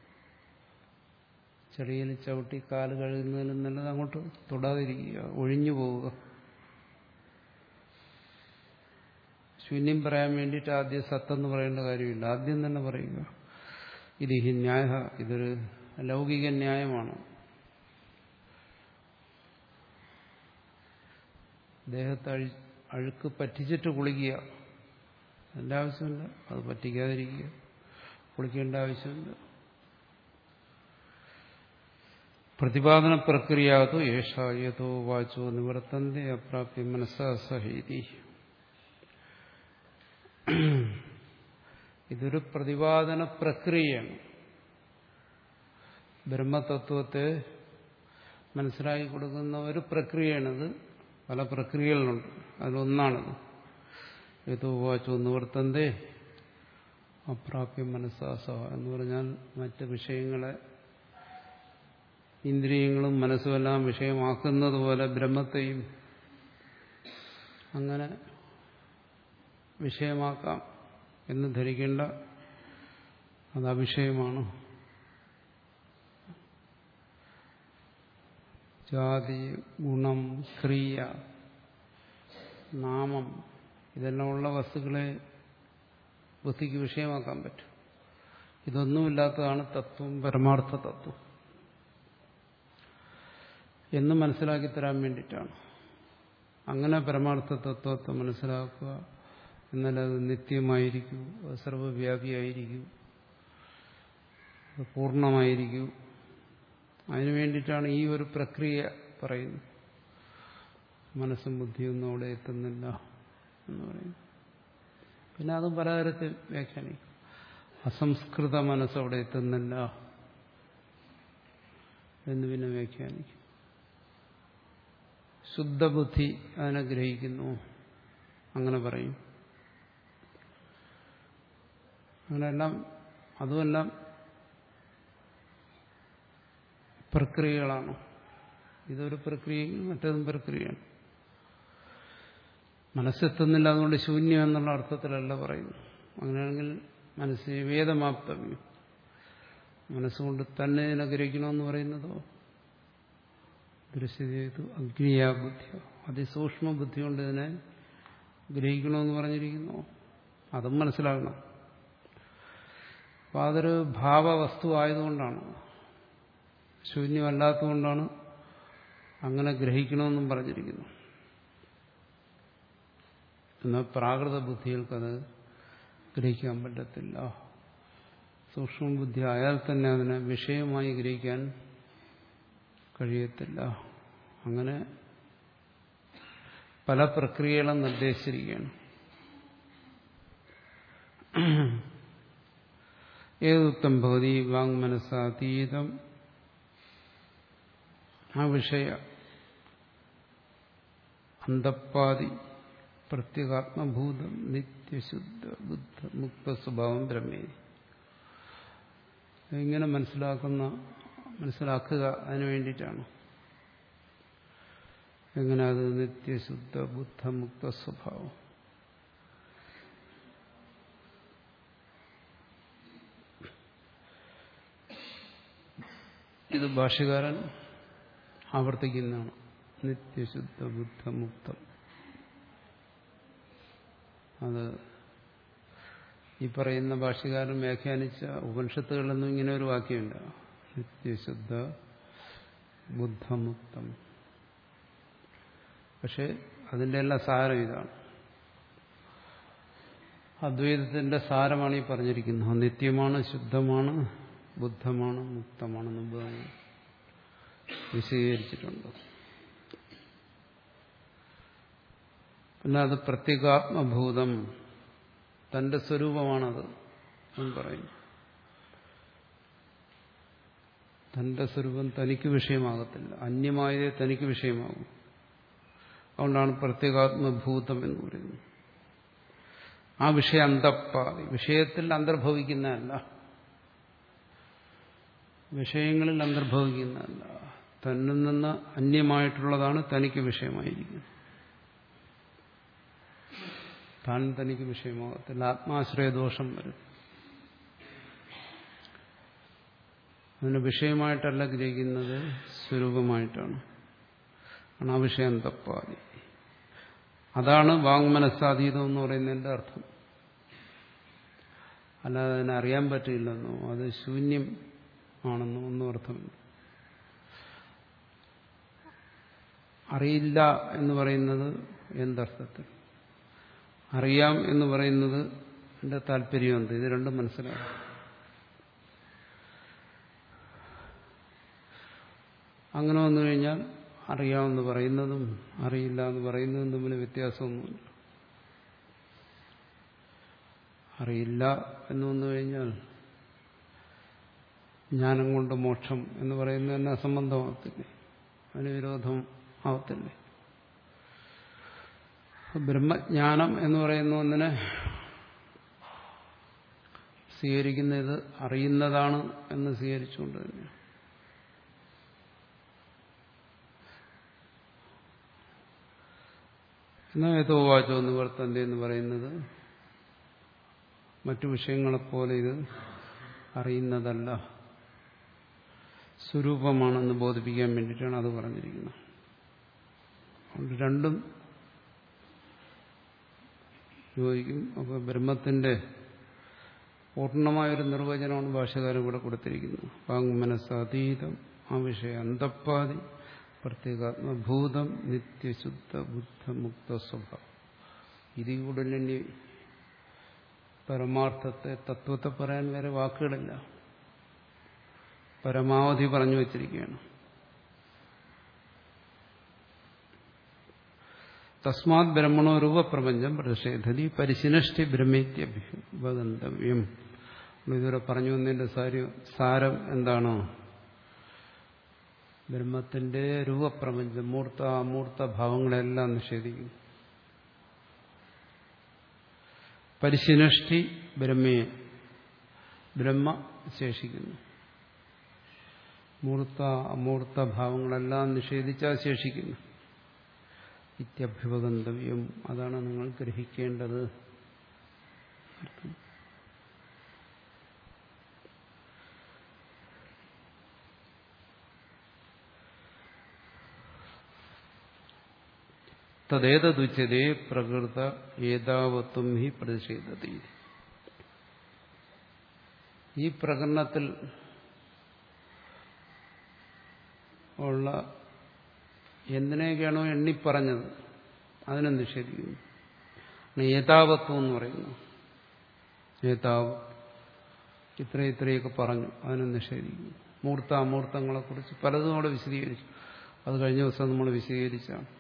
ചെടിയിൽ ചവിട്ടി കാല് കഴുകുന്നതിലും നല്ലത് അങ്ങോട്ട് തൊടാതിരിക്കുക ഒഴിഞ്ഞു പോവുക ശൂന്യം പറയാൻ വേണ്ടിയിട്ട് ആദ്യം സത്തെന്ന് പറയേണ്ട കാര്യമില്ല ആദ്യം തന്നെ പറയുക ഇത് ഹി ന്യായ ഇതൊരു ലൗകിക ന്യായമാണ് ദേഹത്ത് അഴി അഴുക്ക് പറ്റിച്ചിട്ട് കുളിക്കുക അതിൻ്റെ ആവശ്യമില്ല അത് പറ്റിക്കാതിരിക്കുക കുളിക്കേണ്ട ആവശ്യമില്ല പ്രതിപാദന പ്രക്രിയാതോ യേശായതോ വാചോ നിവർത്തന്റെ അപ്രാപ്യ മനസ്സാ സഹീതി ഇതൊരു പ്രതിപാദന പ്രക്രിയയാണ് ബ്രഹ്മതത്വത്തെ മനസ്സിലാക്കി കൊടുക്കുന്ന ഒരു പ്രക്രിയയാണിത് പല പ്രക്രിയകളുണ്ട് അതിലൊന്നാണിത് ഏതോ വാച്ചോ നിവർത്തന്തേ അപ്രാപ്യ മനസ്സാസ എന്ന് പറഞ്ഞാൽ മറ്റ് വിഷയങ്ങളെ ഇന്ദ്രിയങ്ങളും മനസ്സുമെല്ലാം വിഷയമാക്കുന്നത് പോലെ ബ്രഹ്മത്തെയും അങ്ങനെ വിഷയമാക്കാം എന്ന് ധരിക്കേണ്ട അത് അവിഷയമാണ് ജാതി ഗുണം ക്രിയ നാമം ഇതെല്ലാം ഉള്ള വസ്തുക്കളെ ബുദ്ധിക്ക് വിഷയമാക്കാൻ പറ്റും ഇതൊന്നുമില്ലാത്തതാണ് തത്വം പരമാർത്ഥ തത്വം എന്ന് മനസ്സിലാക്കി തരാൻ വേണ്ടിയിട്ടാണ് അങ്ങനെ പരമാർത്ഥ തത്വത്തെ മനസ്സിലാക്കുക എന്നാൽ അത് നിത്യമായിരിക്കൂ അത് സർവവ്യാപിയായിരിക്കൂ അത് പൂർണ്ണമായിരിക്കൂ അതിനു വേണ്ടിയിട്ടാണ് ഈ ഒരു പ്രക്രിയ പറയുന്നത് മനസ്സും ബുദ്ധിയൊന്നും അവിടെ എത്തുന്നില്ല എന്ന് പറയുന്നു പിന്നെ അതും പലതരത്തിൽ വ്യാഖ്യാനിക്കും അസംസ്കൃത മനസ്സവിടെ എത്തുന്നില്ല എന്ന് പിന്നെ വ്യാഖ്യാനിക്കും ശുദ്ധബുദ്ധി അതിനെ ഗ്രഹിക്കുന്നു അങ്ങനെ പറയും അങ്ങനെയെല്ലാം അതുമെല്ലാം പ്രക്രിയകളാണ് ഇതൊരു പ്രക്രിയ മറ്റേതും പ്രക്രിയയാണ് മനസ്സെത്തുന്നില്ല അതുകൊണ്ട് ശൂന്യം എന്നുള്ള അർത്ഥത്തിലല്ല പറയുന്നു അങ്ങനെയാണെങ്കിൽ മനസ്സ് വേദമാപ്തവ്യം മനസ്സുകൊണ്ട് തന്നെ ഇതിനെ ഗ്രഹിക്കണമെന്ന് പറയുന്നതോ ദൃശ്യതേതു അഗ്നിയാ ബുദ്ധിയോ അതിസൂക്ഷ്മ ബുദ്ധി കൊണ്ട് ഇതിനെ ഗ്രഹിക്കണമെന്ന് പറഞ്ഞിരിക്കുന്നു അതും മനസ്സിലാകണം അപ്പോൾ അതൊരു ഭാവവസ്തു ആയതുകൊണ്ടാണ് ശൂന്യമല്ലാത്തതുകൊണ്ടാണ് അങ്ങനെ ഗ്രഹിക്കണമെന്നും പറഞ്ഞിരിക്കുന്നു എന്നാൽ പ്രാകൃത ബുദ്ധികൾക്കത് ഗ്രഹിക്കാൻ പറ്റത്തില്ല സൂക്ഷ്മ ബുദ്ധി ആയാൽ തന്നെ അതിനെ വിഷയമായി ഗ്രഹിക്കാൻ കഴിയത്തില്ല അങ്ങനെ പല പ്രക്രിയകളും നിർദ്ദേശിച്ചിരിക്കുകയാണ് ഏതുക്തം ഭവതി വാങ് മനസ്സാതീതം ആ വിഷയ അന്തപ്പാതി പ്രത്യേകാത്മഭൂതം നിത്യശുദ്ധ ബുദ്ധ മുക്ത സ്വഭാവം ബ്രഹ്മേ ഇങ്ങനെ മനസ്സിലാക്കുന്ന മനസ്സിലാക്കുക അതിനു വേണ്ടിയിട്ടാണ് എങ്ങനെ അത് നിത്യശുദ്ധ ബുദ്ധമുക്ത സ്വഭാവം ഇത് ഭാഷ്യകാരൻ ആവർത്തിക്കുന്നതാണ് നിത്യശുദ്ധ ബുദ്ധമുക്തം അത് ഈ പറയുന്ന ഭാഷ്യകാരൻ വ്യാഖ്യാനിച്ച ഉപനിഷത്തുകളിലൊന്നും ഇങ്ങനെ ഒരു വാക്യമില്ല നിത്യശുദ്ധ ബുദ്ധമുക്തം പക്ഷെ അതിൻ്റെ എല്ലാം സാരം ഇതാണ് അദ്വൈതത്തിന്റെ സാരമാണ് ഈ പറഞ്ഞിരിക്കുന്നത് നിത്യമാണ് ശുദ്ധമാണ് ബുദ്ധമാണ് മുക്തമാണ് മുമ്പ് വിശദീകരിച്ചിട്ടുണ്ട് പിന്നെ അത് പ്രത്യേകാത്മഭൂതം തന്റെ സ്വരൂപമാണത് എന്ന് പറയുന്നു തന്റെ സ്വരൂപം തനിക്ക് വിഷയമാകത്തില്ല അന്യമായതേ തനിക്ക് വിഷയമാകും അതുകൊണ്ടാണ് പ്രത്യേകാത്മഭൂതം എന്ന് പറയുന്നത് ആ വിഷയ അന്തപ്പാതി വിഷയത്തിൽ അന്തർഭവിക്കുന്നതല്ല വിഷയങ്ങളിൽ അന്തർഭവിക്കുന്നതല്ല തന്നിൽ നിന്ന് അന്യമായിട്ടുള്ളതാണ് തനിക്ക് വിഷയമായിരിക്കുന്നത് താൻ തനിക്ക് വിഷയമാകത്തില്ല ആത്മാശ്രയദോഷം വരും അതിന് വിഷയമായിട്ടല്ല ഗ്രഹിക്കുന്നത് സ്വരൂപമായിട്ടാണ് ആണ് ആ വിഷയം തപ്പാതി അതാണ് വാങ്മനസ്സാതീതം എന്ന് പറയുന്നതിന്റെ അർത്ഥം അല്ലാതെ അതിനെ അറിയാൻ പറ്റില്ലെന്നോ അത് ശൂന്യം ആണെന്നോ ഒന്നും അർത്ഥമില്ല അറിയില്ല എന്ന് പറയുന്നത് എന്തർത്ഥത്തിൽ അറിയാം എന്ന് പറയുന്നത് എന്റെ താല്പര്യം എന്ത് ഇത് രണ്ടും മനസ്സിലാവും അങ്ങനെ വന്നു കഴിഞ്ഞാൽ അറിയാമെന്ന് പറയുന്നതും അറിയില്ല എന്ന് പറയുന്നതും തമ്മിൽ വ്യത്യാസമൊന്നുമില്ല അറിയില്ല എന്ന് വന്നു കഴിഞ്ഞാൽ ജ്ഞാനം കൊണ്ട് മോക്ഷം എന്ന് പറയുന്നത് തന്നെ അസംബന്ധമാകത്തില്ലേ അതിന് വിരോധം ആവത്തില്ലേ ബ്രഹ്മജ്ഞാനം എന്ന് പറയുന്ന ഒന്നിനെ സ്വീകരിക്കുന്നത് അറിയുന്നതാണ് എന്ന് സ്വീകരിച്ചുകൊണ്ട് തന്നെയാണ് എന്നാൽ ഏതോ വാചോ നിവർത്തന്റെ എന്ന് പറയുന്നത് മറ്റു വിഷയങ്ങളെപ്പോലെ ഇത് അറിയുന്നതല്ല സ്വരൂപമാണെന്ന് ബോധിപ്പിക്കാൻ വേണ്ടിയിട്ടാണ് അത് പറഞ്ഞിരിക്കുന്നത് അതുകൊണ്ട് രണ്ടും യോജിക്കും അപ്പോൾ ബ്രഹ്മത്തിന്റെ പൂർണ്ണമായൊരു നിർവചനമാണ് ഭാഷകാരൻ ഇവിടെ കൊടുത്തിരിക്കുന്നത് വാങ്മനസ്സതീതം ആ വിഷയം അന്തപ്പാതി പ്രത്യേകാത്മഭൂതം നിത്യശുദ്ധ ബുദ്ധമുക്ത സ്വഭാവം ഇതിൽ കൂടുതൽ ഇനി പരമാർത്ഥത്തെ തത്വത്തെ പറയാൻ വേറെ വാക്കുകളില്ല പരമാവധി പറഞ്ഞു വച്ചിരിക്കുകയാണ് തസ്മാത് ബ്രഹ്മണോ രൂപപ്രപഞ്ചം പ്രതിഷേധതി പരിശിനഷ്ടി ബ്രഹ്മേത്യഭഗന്തവ്യം ഇതുവരെ പറഞ്ഞു വന്നതിന്റെ സാരം എന്താണോ ബ്രഹ്മത്തിന്റെ രൂപപ്രപഞ്ചം മൂർത്ത അമൂർത്ത ഭാവങ്ങളെല്ലാം നിഷേധിക്കുന്നു പരിശിനഷ്ടി ബ്രഹ്മയെ ബ്രഹ്മ ശേഷിക്കുന്നു മൂർത്ത അമൂർത്ത ഭാവങ്ങളെല്ലാം നിഷേധിച്ചാൽ ശേഷിക്കുന്നു ഇത്യഭ്യുപഗന്തവ്യം അതാണ് നിങ്ങൾ ഗ്രഹിക്കേണ്ടത് തദ്ദേതുച്യതേ പ്രകൃത ഏതാവത്വം ഹി പ്രതിഷേധത്തി ഈ പ്രകരണത്തിൽ ഉള്ള എന്തിനൊക്കെയാണോ എണ്ണിപ്പറഞ്ഞത് അതിനെ നിഷേധിക്കുന്നു ഏതാവത്വം എന്ന് പറയുന്നു ഏതാവ് ഇത്ര ഇത്രയൊക്കെ പറഞ്ഞു അതിനെ നിഷേധിക്കുന്നു മൂർത്ത അമൂർത്തങ്ങളെക്കുറിച്ച് പലതും അവിടെ വിശദീകരിച്ചു അത് കഴിഞ്ഞ ദിവസം നമ്മൾ വിശദീകരിച്ചാണ്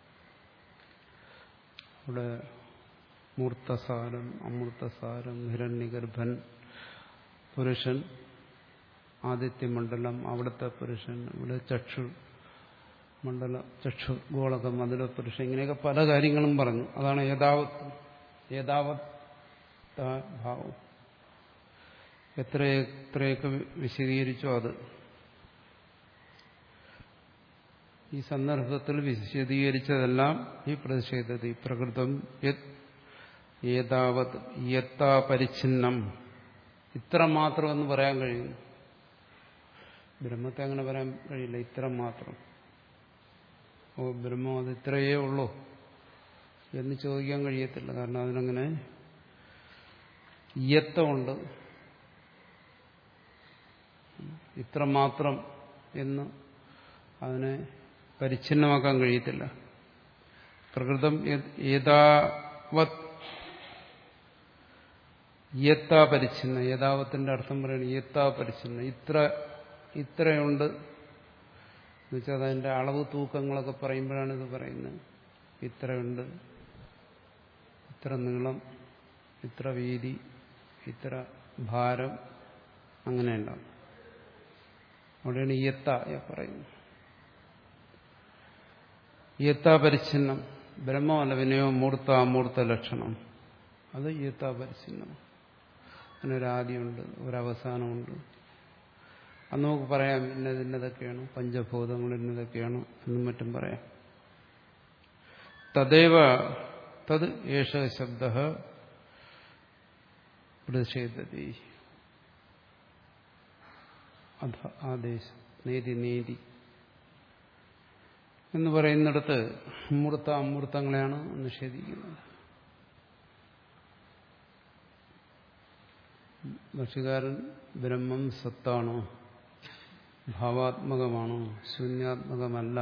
അവിടെ മൂർത്തസാരം അമൂർത്തസാരം ഹിരണ്യഗർഭൻ പുരുഷൻ ആദിത്യമണ്ഡലം അവിടുത്തെ പുരുഷൻ ഇവിടെ ചക്ഷു മണ്ഡല ചക്ഷു ഗോളകം അതിലെ പുരുഷൻ ഇങ്ങനെയൊക്കെ പല കാര്യങ്ങളും പറഞ്ഞു അതാണ് ഏതാവത്ത് ഏതാവത് ഭാവം എത്ര എത്രയൊക്കെ വിശദീകരിച്ചോ അത് ഈ സന്ദർഭത്തിൽ വിശദീകരിച്ചതെല്ലാം ഈ പ്രതിഷേധത്തിൽ പ്രകൃതം യത് ഏതാവത് യത്താ പരിച്ഛിന്നം ഇത്ര മാത്രമെന്ന് പറയാൻ കഴിയുന്നു ബ്രഹ്മത്തെ അങ്ങനെ പറയാൻ കഴിയില്ല ഇത്ര മാത്രം ഓ ബ്രഹ്മം അത് ഇത്രയേ ഉള്ളൂ എന്ന് ചോദിക്കാൻ കഴിയത്തില്ല കാരണം അതിനങ്ങനെ ഇയത്തമുണ്ട് ഇത്ര മാത്രം എന്ന് അതിനെ പരിച്ഛിന്നമാക്കാൻ കഴിയത്തില്ല പ്രകൃതം ഏതാവത് യത്താ പരിച്ഛിന്ന യഥാവത്തിന്റെ അർത്ഥം പറയുന്നത് യത്താ പരിച്ഛിന്ന ഇത്ര ഇത്രയുണ്ട് എന്നുവെച്ചാൽ അതിന്റെ അളവ് തൂക്കങ്ങളൊക്കെ പറയുമ്പോഴാണ് ഇത് പറയുന്നത് ഇത്രയുണ്ട് ഇത്ര നീളം ഇത്ര വീതി ഇത്ര ഭാരം അങ്ങനെ ഉണ്ടാവും അവിടെയാണ് ഇയത്ത പറയുന്നത് ഇയത്താ പരിച്ഛിന്നം ബ്രഹ്മമല്ല വിനയോ മൂർത്ത അമൂർത്ത ലക്ഷണം അത് ഇയത്താ പരിച്ഛിന്നം അതിനൊരാദ്യമുണ്ട് ഒരവസാനമുണ്ട് അന്ന് നമുക്ക് പറയാം ഇന്നത് ഇന്നതൊക്കെയാണ് പഞ്ചഭൂതങ്ങൾ ഇന്നതൊക്കെയാണ് എന്നും മറ്റും പറയാം തദേവ തത് ഏഷ ശബ്ദ പ്രതിഷേധതി അധ ആദേശം നേതി നേതി എന്ന് പറയുന്നിടത്ത് മൂർത്ത അമൂർത്തങ്ങളെയാണ് നിഷേധിക്കുന്നത് ഭക്ഷ്യകാരൻ ബ്രഹ്മം സത്താണോ ഭാവാത്മകമാണോ ശൂന്യാത്മകമല്ല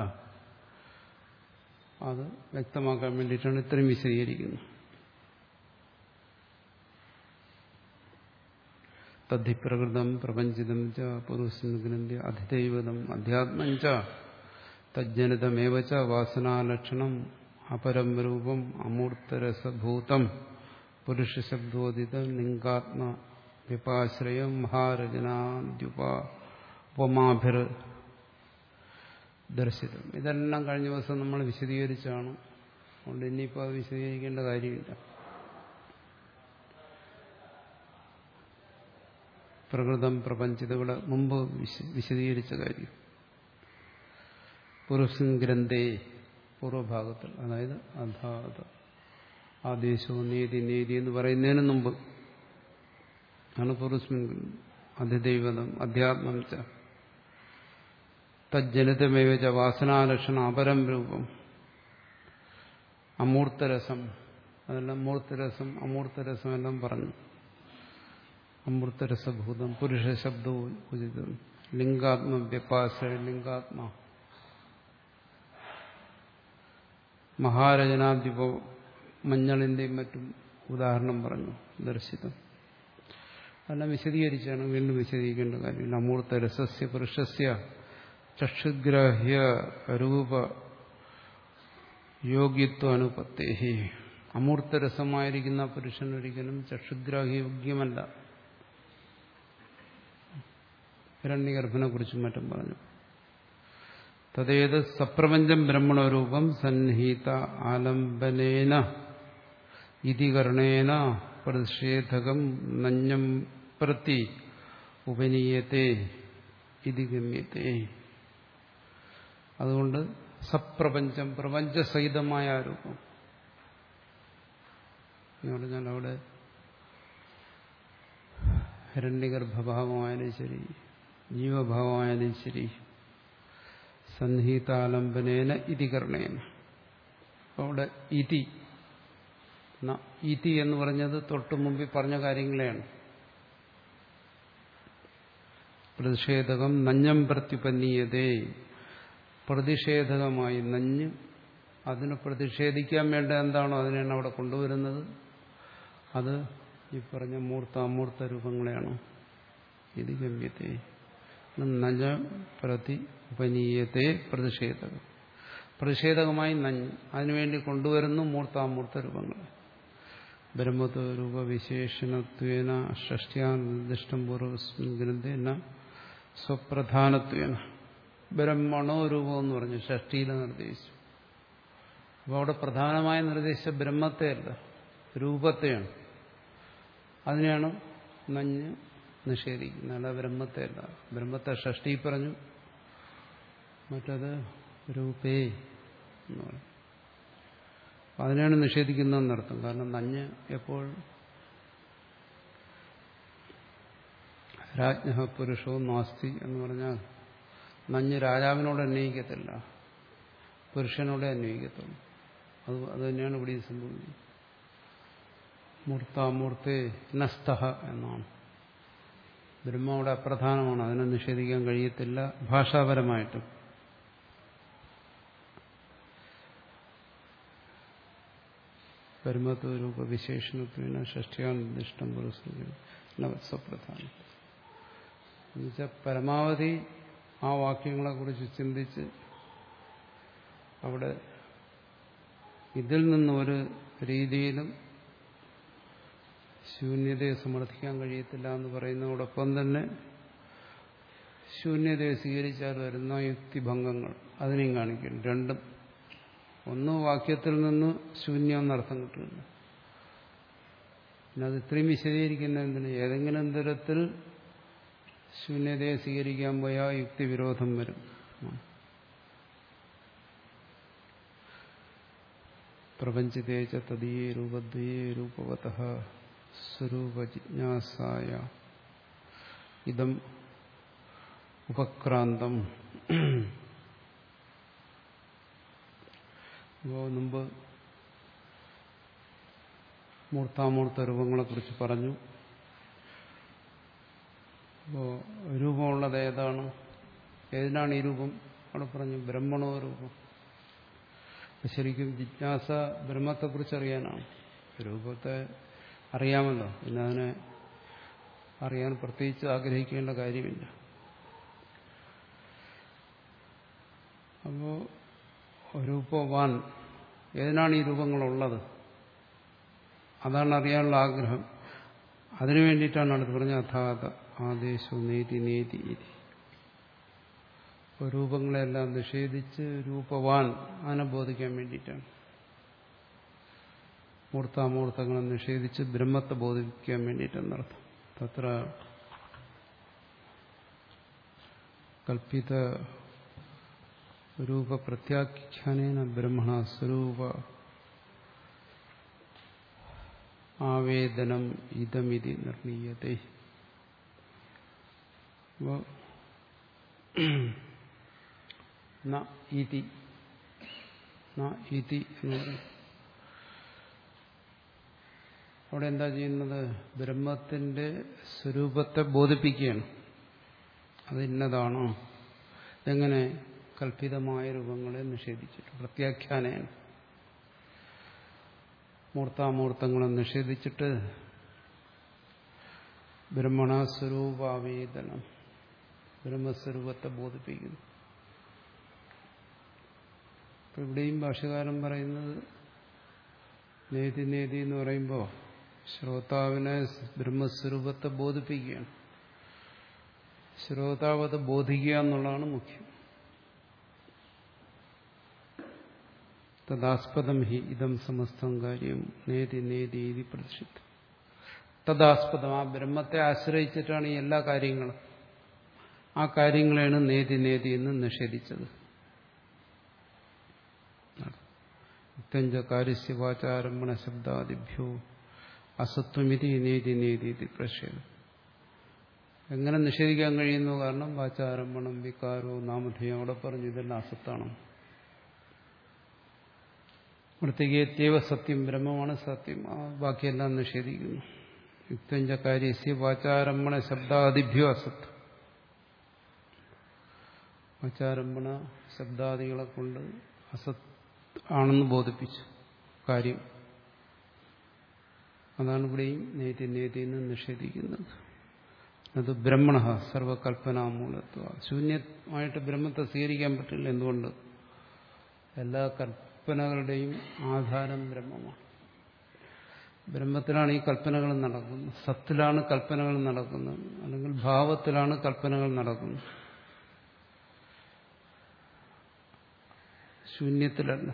അത് വ്യക്തമാക്കാൻ വേണ്ടിയിട്ടാണ് ഇത്രയും വിശദീകരിക്കുന്നത് തദ്ധിപ്രകൃതം പ്രപഞ്ചിതം ച പുരുഷഗ്രന്ഥി അധിദൈവതം അധ്യാത്മം ച തജ്ജനിതമേവ ച വാസനാലക്ഷണം അപരം രൂപം അമൂർത്തരസഭൂതം പുരുഷശബ്ദോദിതം ലിംഗാത്മ വിപാശ്രയം മഹാരചനാദ്യുപമാഭിർ ദർശിതം ഇതെല്ലാം കഴിഞ്ഞ ദിവസം നമ്മൾ വിശദീകരിച്ചാണ് അതുകൊണ്ട് ഇനിയിപ്പോൾ അത് വിശദീകരിക്കേണ്ട കാര്യമില്ല പ്രകൃതം പ്രപഞ്ചിത ഇവിടെ മുമ്പ് വിശദീകരിച്ച കാര്യം പുരുഷൻ ഗ്രന്ഥേ പൂർവഭാഗത്തിൽ അതായത് അധാത ആദേശവും നീതി നീതി എന്ന് പറയുന്നതിന് മുമ്പ് ആണ് പുരുസ്മിൻ അധിദൈവതം അധ്യാത്മം ച തജ്ജനിതമേവ ച വാസനാലക്ഷണം അപരം രൂപം അമൂർത്തരസം അതെല്ലാം മൂർത്തരസം അമൂർത്തരസം എല്ലാം പറഞ്ഞു അമൂർത്തരസഭൂതം പുരുഷ ശബ്ദവും ഉചിതം ലിംഗാത്മ വ്യപാശ്രയ ലിംഗാത്മ മഹാരചനാദ്വിപ മഞ്ഞളിന്റെയും മറ്റും ഉദാഹരണം പറഞ്ഞു ദർശിതം അതെല്ലാം വിശദീകരിച്ചാണ് വീണ്ടും വിശദീകരിക്കേണ്ട കാര്യമില്ല അമൂർത്ത രസസ്യ പുരുഷസ്യ ചക്ഷുഗ്രാഹ്യ രൂപ യോഗ്യത്വ അനുപത്തേഹി അമൂർത്തരസമായിരിക്കുന്ന പുരുഷൻ ഒരിക്കലും ചക്ഷുഗ്രാഹ്യോഗ്യമല്ല ഹിരണ്യഗർഭനെ കുറിച്ചും മറ്റും പറഞ്ഞു തതേത് സപ്രപഞ്ചം ബ്രഹ്മണരൂപം സന്നിഹിത ആലംബനേന ഇതികരണേന പ്രതിഷേധകം നഞ്ഞം പ്രതി ഉപനീയത്തെ ഇതി ഗമ്യത്തെ അതുകൊണ്ട് സപ്രപഞ്ചം പ്രപഞ്ചസഹിതമായ ആ രൂപം എന്ന് പറഞ്ഞാൽ അവിടെ ഹിരണ്യഗർഭഭാവമായാലും ശരി ജീവഭാവമായാലും ശരി സന്നിഹിതാലംബനേന ഇതികരണേന അവിടെ ഇതി ഇതി എന്ന് പറഞ്ഞത് തൊട്ടു മുമ്പിൽ പറഞ്ഞ കാര്യങ്ങളെയാണ് പ്രതിഷേധകം നഞ്ഞം പ്രത്യുപന്നീയതേ പ്രതിഷേധകമായി നഞ്ഞ് അതിന് പ്രതിഷേധിക്കാൻ വേണ്ട എന്താണോ അതിനെയാണ് അവിടെ കൊണ്ടുവരുന്നത് അത് ഈ പറഞ്ഞ മൂർത്ത അമൂർത്ത രൂപങ്ങളെയാണ് ഇത് ഗമ്യത്തെ നജ പ്രതി ഉപനീയത്തെ പ്രതിഷേധകം പ്രതിഷേധകമായി നഞ്ഞ് അതിനുവേണ്ടി കൊണ്ടുവരുന്നു മൂർത്താമൂർത്ത രൂപങ്ങൾ ബ്രഹ്മത്വ രൂപവിശേഷണത്വേന ഷഷ്ട്യാ നിർദ്ദിഷ്ടം പൂർവസ്മിൻ ഗ്രന്ഥേന സ്വപ്രധാനത്വേന ബ്രഹ്മണോ രൂപം എന്ന് പറഞ്ഞു ഷഷ്ടിയിലെ നിർദ്ദേശിച്ചു അപ്പോൾ അവിടെ പ്രധാനമായി നിർദ്ദേശിച്ച ബ്രഹ്മത്തെയല്ല രൂപത്തെയാണ് അതിനെയാണ് നഞ്ഞ് നിഷേധിക്കുന്നത് അല്ല ബ്രഹ്മത്തെയല്ല ബ്രഹ്മത്തെ ഷഷ്ടി പറഞ്ഞു മറ്റത് രൂപേ എന്ന് പറയും അപ്പൊ അതിനെയാണ് നിഷേധിക്കുന്നതെന്നർത്ഥം കാരണം നഞ്ഞ് എപ്പോൾ രാജ്ഞ പുരുഷോ നാസ്തി എന്ന് പറഞ്ഞാൽ നഞ്ഞ് രാജാവിനോട് അന്വയിക്കത്തില്ല പുരുഷനോടെ അന്വയിക്കത്തുള്ളൂ അത് അത് തന്നെയാണ് ഇവിടെ സംഭവിക്കുന്നത് മൂർത്താമൂർത്തെ നസ്തഹ എന്നാണ് ബ്രഹ്മ അവിടെ അപ്രധാനമാണ് അതിനെ നിഷേധിക്കാൻ കഴിയത്തില്ല ഭാഷാപരമായിട്ടും പരമത്വ രൂപ വിശേഷണത്വന ഷഷ്ടിയാനിർദ്ദിഷ്ടം പുരസ്കൃതി സ്വപ്രധാനം എന്നുവെച്ചാൽ പരമാവധി ആ വാക്യങ്ങളെക്കുറിച്ച് ചിന്തിച്ച് അവിടെ ഇതിൽ നിന്ന് ഒരു രീതിയിലും ശൂന്യതയെ സമർത്ഥിക്കാൻ കഴിയത്തില്ല എന്ന് പറയുന്നതോടൊപ്പം തന്നെ ശൂന്യതയെ സ്വീകരിച്ചാൽ വരുന്ന യുക്തിഭംഗങ്ങൾ അതിനെയും കാണിക്കും രണ്ടും ഒന്ന് വാക്യത്തിൽ നിന്ന് ശൂന്യം എന്നർത്ഥം കിട്ടുന്നില്ല പിന്നെ അത് ഇത്രയും വിശദീകരിക്കുന്ന എന്തിന് ഏതെങ്കിലും തരത്തിൽ ശൂന്യതയെ സ്വീകരിക്കാൻ പോയാൽ യുക്തിവിരോധം വരും പ്രപഞ്ചതേച്ച തദീയ രൂപദ്വയേ രൂപവത സ്വരൂപജിജ്ഞാസായ ഇതം ഉപക്രാന്തം അപ്പോൾ മുമ്പ് മൂർത്താമൂർത്ത രൂപങ്ങളെക്കുറിച്ച് പറഞ്ഞു അപ്പോൾ രൂപമുള്ളത് ഏതാണ് ഏതിനാണ് ഈ രൂപം അവിടെ പറഞ്ഞു ബ്രഹ്മണോ രൂപം ശരിക്കും ജിജ്ഞാസ ബ്രഹ്മത്തെക്കുറിച്ച് അറിയാനാണ് രൂപത്തെ അറിയാമല്ലോ പിന്നെ അതിനെ അറിയാൻ പ്രത്യേകിച്ച് ആഗ്രഹിക്കേണ്ട കാര്യമില്ല അപ്പോൾ രൂപവാൻ ഏതിനാണ് ഈ രൂപങ്ങളുള്ളത് അതാണ് അറിയാനുള്ള ആഗ്രഹം അതിനു വേണ്ടിയിട്ടാണ് അടുത്ത് പറഞ്ഞ അഥാത ആദേശം നീതി നീതി ഇപ്പോൾ രൂപങ്ങളെല്ലാം നിഷേധിച്ച് രൂപവാൻ അതിനെ ബോധിക്കാൻ വേണ്ടിയിട്ടാണ് മൂർത്താമൂർത്തങ്ങളെ നിഷേധിച്ച് ബ്രഹ്മത്തെ ബോധിപ്പിക്കാൻ വേണ്ടിയിട്ടെന്നർത്ഥം തത്ര കൽപ്പിത രൂപപ്രത്യാഖ്യാനേന ബ്രഹ്മണ സ്വരൂപ ആവേദനം ഇതമിതി നിർണീയത്തെ ഇതി ഇതി എന്ന് പറയും അവിടെ എന്താ ചെയ്യുന്നത് ബ്രഹ്മത്തിന്റെ സ്വരൂപത്തെ ബോധിപ്പിക്കുകയാണ് അത് ഇന്നതാണോ എങ്ങനെ കൽപ്പിതമായ രൂപങ്ങളെ നിഷേധിച്ചിട്ട് പ്രത്യാഖ്യാനയാണ് മൂർത്താമൂർത്തങ്ങളെ നിഷേധിച്ചിട്ട് ബ്രഹ്മണ സ്വരൂപാവേദനം ബ്രഹ്മസ്വരൂപത്തെ ബോധിപ്പിക്കുന്നു ഇപ്പൊ ഇവിടെയും ഭാഷകാരൻ പറയുന്നത് നേതി നേതി എന്ന് പറയുമ്പോൾ ശ്രോതാവിനെ ബ്രഹ്മസ്വരൂപത്തെ ബോധിപ്പിക്കുകയാണ് ശ്രോതാവ് അത് ബോധിക്കുക എന്നുള്ളതാണ് മുഖ്യം തദാസ്പദം ഹി ഇതം സമസ്തം കാര്യം നേതി നേതി ഇതി പ്രതിഷ്ഠിതം തദാസ്പദം ആ ബ്രഹ്മത്തെ ആശ്രയിച്ചിട്ടാണ് ഈ എല്ലാ കാര്യങ്ങളും ആ കാര്യങ്ങളെയാണ് നേതി നേതി എന്ന് നിഷേധിച്ചത് യുക്തഞ്ച കാര്യസ്യ വാചാരംഭണ ശബ്ദാദിഭ്യോ അസത്വമിതി നേതി നേതി ഇതി പ്രശ്നം എങ്ങനെ നിഷേധിക്കാൻ കഴിയുന്നു കാരണം വാചാരംഭണം വികാരോ നാമധേയം അവിടെ പറഞ്ഞു ഇതെല്ലാം അസത്താണ് വൃത്തികേത്യവ സത്യം ബ്രഹ്മമാണ് സത്യം ആ ബാക്കിയെല്ലാം നിഷേധിക്കുന്നു യുക്തഞ്ച കാര്യസ്യ വാചാരംഭണ ശബ്ദാദിഭ്യോ അസത്ത് വാചാരംഭണ ശബ്ദാദികളെ കൊണ്ട് അസത് ആണെന്ന് ബോധിപ്പിച്ചു കാര്യം അതാണ് ഇവിടെയും നേതി നേതി എന്ന് നിഷേധിക്കുന്നത് അത് ബ്രഹ്മണ സർവകൽപ്പനാമൂലത്വ ശൂന്യമായിട്ട് ബ്രഹ്മത്തെ സ്വീകരിക്കാൻ പറ്റില്ല എന്തുകൊണ്ട് എല്ലാ കൽപ്പനകളുടെയും ആധാരം ബ്രഹ്മമാണ് ബ്രഹ്മത്തിലാണ് ഈ കൽപ്പനകൾ നടക്കുന്നത് സത്തിലാണ് കൽപ്പനകൾ നടക്കുന്നത് അല്ലെങ്കിൽ ഭാവത്തിലാണ് കൽപ്പനകൾ നടക്കുന്നത് ശൂന്യത്തിലല്ല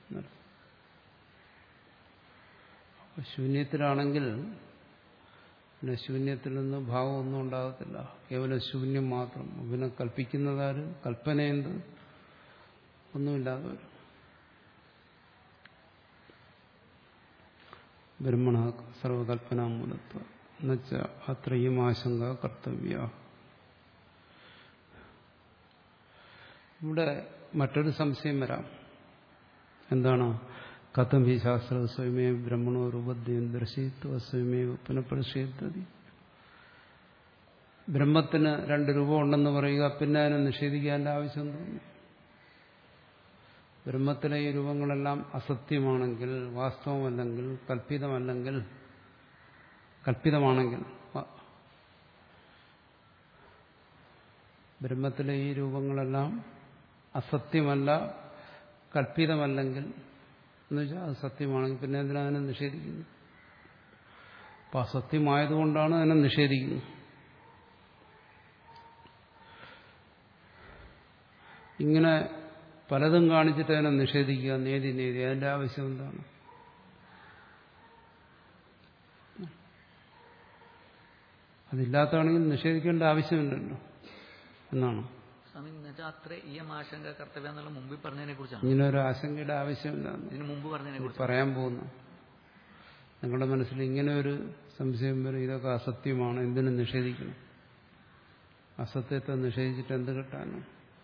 ശൂന്യത്തിലാണെങ്കിൽ പിന്നെ ശൂന്യത്തിൽ നിന്ന് ഭാവമൊന്നും ഉണ്ടാകത്തില്ല കേവലം ശൂന്യം മാത്രം പിന്നെ കൽപ്പിക്കുന്നതാര് കൽപ്പന എന്ത് ഒന്നുമില്ലാതെ വരും ബ്രഹ്മണ സർവകൽപ്പനാമൂലത്വ എന്നുവെച്ചാൽ അത്രയും ആശങ്ക കർത്തവ്യ ഇവിടെ മറ്റൊരു സംശയം വരാം എന്താണ് കഥം ഈ ശാസ്ത്ര സ്വയമേ ബ്രഹ്മണോ രൂപദ്വയം ദർശയിത്വ സ്വയമേ പുനഃപ്രതിഷേധി ബ്രഹ്മത്തിന് രണ്ട് രൂപം ഉണ്ടെന്ന് പറയുക പിന്നെ അതിനെ നിഷേധിക്കേണ്ട ആവശ്യം തോന്നി ബ്രഹ്മത്തിലെ ഈ രൂപങ്ങളെല്ലാം അസത്യമാണെങ്കിൽ വാസ്തവമല്ലെങ്കിൽ കൽപ്പിതമല്ലെങ്കിൽ കൽപ്പിതമാണെങ്കിൽ ബ്രഹ്മത്തിലെ ഈ രൂപങ്ങളെല്ലാം അസത്യമല്ല കൽപ്പിതമല്ലെങ്കിൽ എന്ന് വെച്ചാൽ അത് സത്യമാണെങ്കിൽ പിന്നെ എന്തിനാ അതിനെ നിഷേധിക്കുന്നു അപ്പം അസത്യമായതുകൊണ്ടാണ് അതിനെ നിഷേധിക്കുന്നത് ഇങ്ങനെ പലതും കാണിച്ചിട്ട് അതിനെ നിഷേധിക്കുക നേതി നേതി അതിന്റെ ആവശ്യം എന്താണ് അതില്ലാത്തതാണെങ്കിൽ നിഷേധിക്കേണ്ട ആവശ്യമില്ലല്ലോ എന്നാണ് സ്വാമി എന്നുവെച്ചാൽ അത്ര ഈ ആശങ്ക കർത്തവ്യം എന്നുള്ള മുമ്പിൽ പറഞ്ഞതിനെ കുറിച്ചാണ് ഇങ്ങനെ ഒരു ആശങ്കയുടെ ആവശ്യമില്ല ഇതിന് മുമ്പ് പറഞ്ഞതിനെ ഇത് കുറിച്ച് പറയാൻ പോകുന്നു നിങ്ങളുടെ മനസ്സിൽ ഇങ്ങനെ ഒരു സംശയം വരും ഇതൊക്കെ അസത്യമാണ് എന്തിനു നിഷേധിക്കണം അസത്യത്തെ നിഷേധിച്ചിട്ട് എന്ത് കിട്ടാനാണ്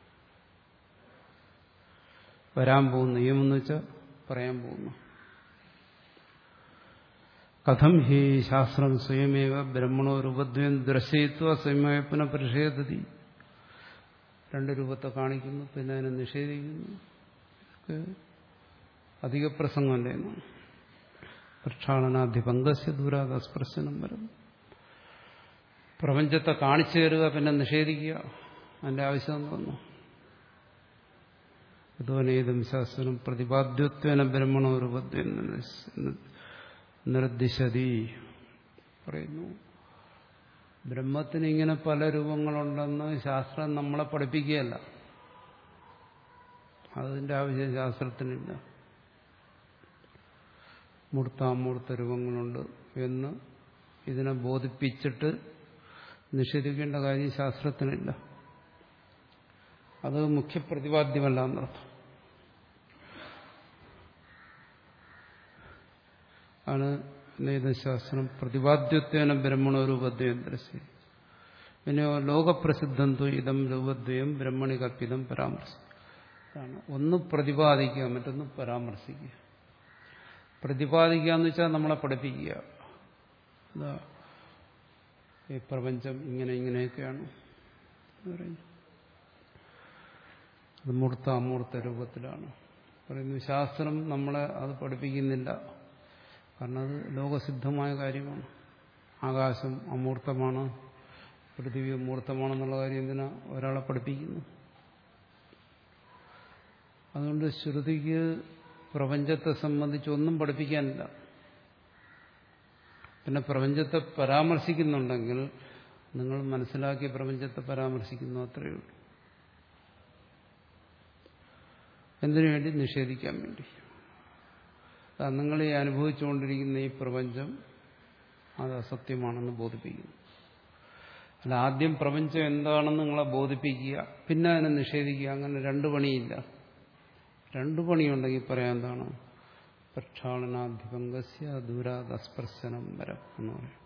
വരാൻ പോകുന്നു നിയമമെന്ന് വെച്ചാൽ പറയാൻ പോകുന്നു കഥം ഹി ശാസ്ത്രം സ്വയമേവ ബ്രഹ്മണോ രൂപദ്വയം ദർശയിത്വ സ്വയമേവ പുനഃപരിഷേധതി രണ്ട് രൂപത്തെ കാണിക്കുന്നു പിന്നെ അതിനെ നിഷേധിക്കുന്നു ഇതൊക്കെ അധിക പ്രസംഗമല്ലേ എന്നാണ് പ്രക്ഷാളനാധിപങ്കസ്യ ദൂരാദസ്പർശനം വരും പ്രപഞ്ചത്തെ കാണിച്ചു തരിക പിന്നെ നിഷേധിക്കുക അതിന്റെ ആവശ്യം തോന്നുന്നു യഥോനേതും ശാസ്ത്രം പ്രതിപാദ്യത്വേന ബ്രഹ്മണോ രൂപത്വം നിർദ്ദിശതി പറയുന്നു ബ്രഹ്മത്തിന് ഇങ്ങനെ പല രൂപങ്ങളുണ്ടെന്ന് ശാസ്ത്രം നമ്മളെ പഠിപ്പിക്കുകയല്ല അതിന്റെ ആവശ്യം ശാസ്ത്രത്തിനില്ല മൂർത്താമൂർത്ത രൂപങ്ങളുണ്ട് എന്ന് ഇതിനെ ബോധിപ്പിച്ചിട്ട് നിഷേധിക്കേണ്ട കാര്യം ശാസ്ത്രത്തിനില്ല അത് മുഖ്യപ്രതിപാദ്യമല്ല എന്നർത്ഥം ആണ് നേതശാസ്ത്രം പ്രതിപാദ്യത്വേന ബ്രഹ്മണോ രൂപദ്വയം ദർശി പിന്നെയോ ലോകപ്രസിദ്ധം തു ഇതം രൂപദ്വയം ബ്രഹ്മണി കൽപ്പിതം പരാമർശിക്കും അതാണ് ഒന്ന് പ്രതിപാദിക്കുക മറ്റൊന്ന് പരാമർശിക്കുക പ്രതിപാദിക്കുക എന്ന് വെച്ചാൽ നമ്മളെ പഠിപ്പിക്കുക എന്താ ഈ പ്രപഞ്ചം ഇങ്ങനെ ഇങ്ങനെയൊക്കെയാണ് എന്ന് പറയുന്നു അത് മൂർത്ത അമൂർത്ത രൂപത്തിലാണ് പറയുന്നു ശാസ്ത്രം നമ്മളെ അത് പഠിപ്പിക്കുന്നില്ല കാരണം അത് ലോകസിദ്ധമായ കാര്യമാണ് ആകാശം അമൂർത്തമാണ് പൃഥിവി മൂർത്തമാണെന്നുള്ള കാര്യം എന്തിനാ ഒരാളെ പഠിപ്പിക്കുന്നു അതുകൊണ്ട് ശ്രുതിക്ക് പ്രപഞ്ചത്തെ സംബന്ധിച്ച് ഒന്നും പഠിപ്പിക്കാനില്ല പിന്നെ പ്രപഞ്ചത്തെ പരാമർശിക്കുന്നുണ്ടെങ്കിൽ നിങ്ങൾ മനസ്സിലാക്കിയ പ്രപഞ്ചത്തെ പരാമർശിക്കുന്നു അത്രയേ ഉള്ളൂ എന്തിനു വേണ്ടി നിഷേധിക്കാൻ വേണ്ടി നിങ്ങൾ ഈ അനുഭവിച്ചുകൊണ്ടിരിക്കുന്ന ഈ പ്രപഞ്ചം അത് അസത്യമാണെന്ന് ബോധിപ്പിക്കുന്നു അല്ല ആദ്യം പ്രപഞ്ചം എന്താണെന്ന് നിങ്ങളെ ബോധിപ്പിക്കുക പിന്നെ അതിനെ നിഷേധിക്കുക അങ്ങനെ രണ്ടു പണിയില്ല രണ്ടു പണിയുണ്ടെങ്കിൽ പറയാൻ എന്താണ് പ്രക്ഷാളനാധിപങ്കസ്യ ദൂരാദസ്പർശനം വരം എന്ന് പറയും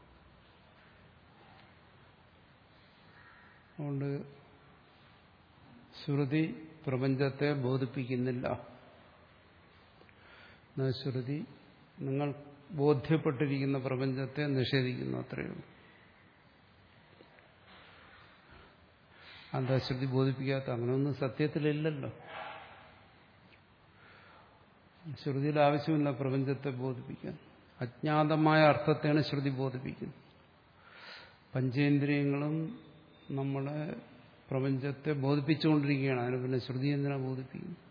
അതുകൊണ്ട് ശ്രുതി പ്രപഞ്ചത്തെ ബോധിപ്പിക്കുന്നില്ല ശ്രുതി നിങ്ങൾ ബോധ്യപ്പെട്ടിരിക്കുന്ന പ്രപഞ്ചത്തെ നിഷേധിക്കുന്നു അത്രയേ ഉള്ളൂ എന്താ ശ്രുതി ബോധിപ്പിക്കാത്ത അങ്ങനെയൊന്നും സത്യത്തിലില്ലല്ലോ ശ്രുതിയിൽ ആവശ്യമില്ല പ്രപഞ്ചത്തെ ബോധിപ്പിക്കാൻ അജ്ഞാതമായ അർത്ഥത്തെയാണ് ശ്രുതി ബോധിപ്പിക്കുന്നത് പഞ്ചേന്ദ്രിയങ്ങളും നമ്മളെ പ്രപഞ്ചത്തെ ബോധിപ്പിച്ചുകൊണ്ടിരിക്കുകയാണ് അതിന് പിന്നെ ശ്രുതി എന്തിനാ ബോധിപ്പിക്കുന്നത്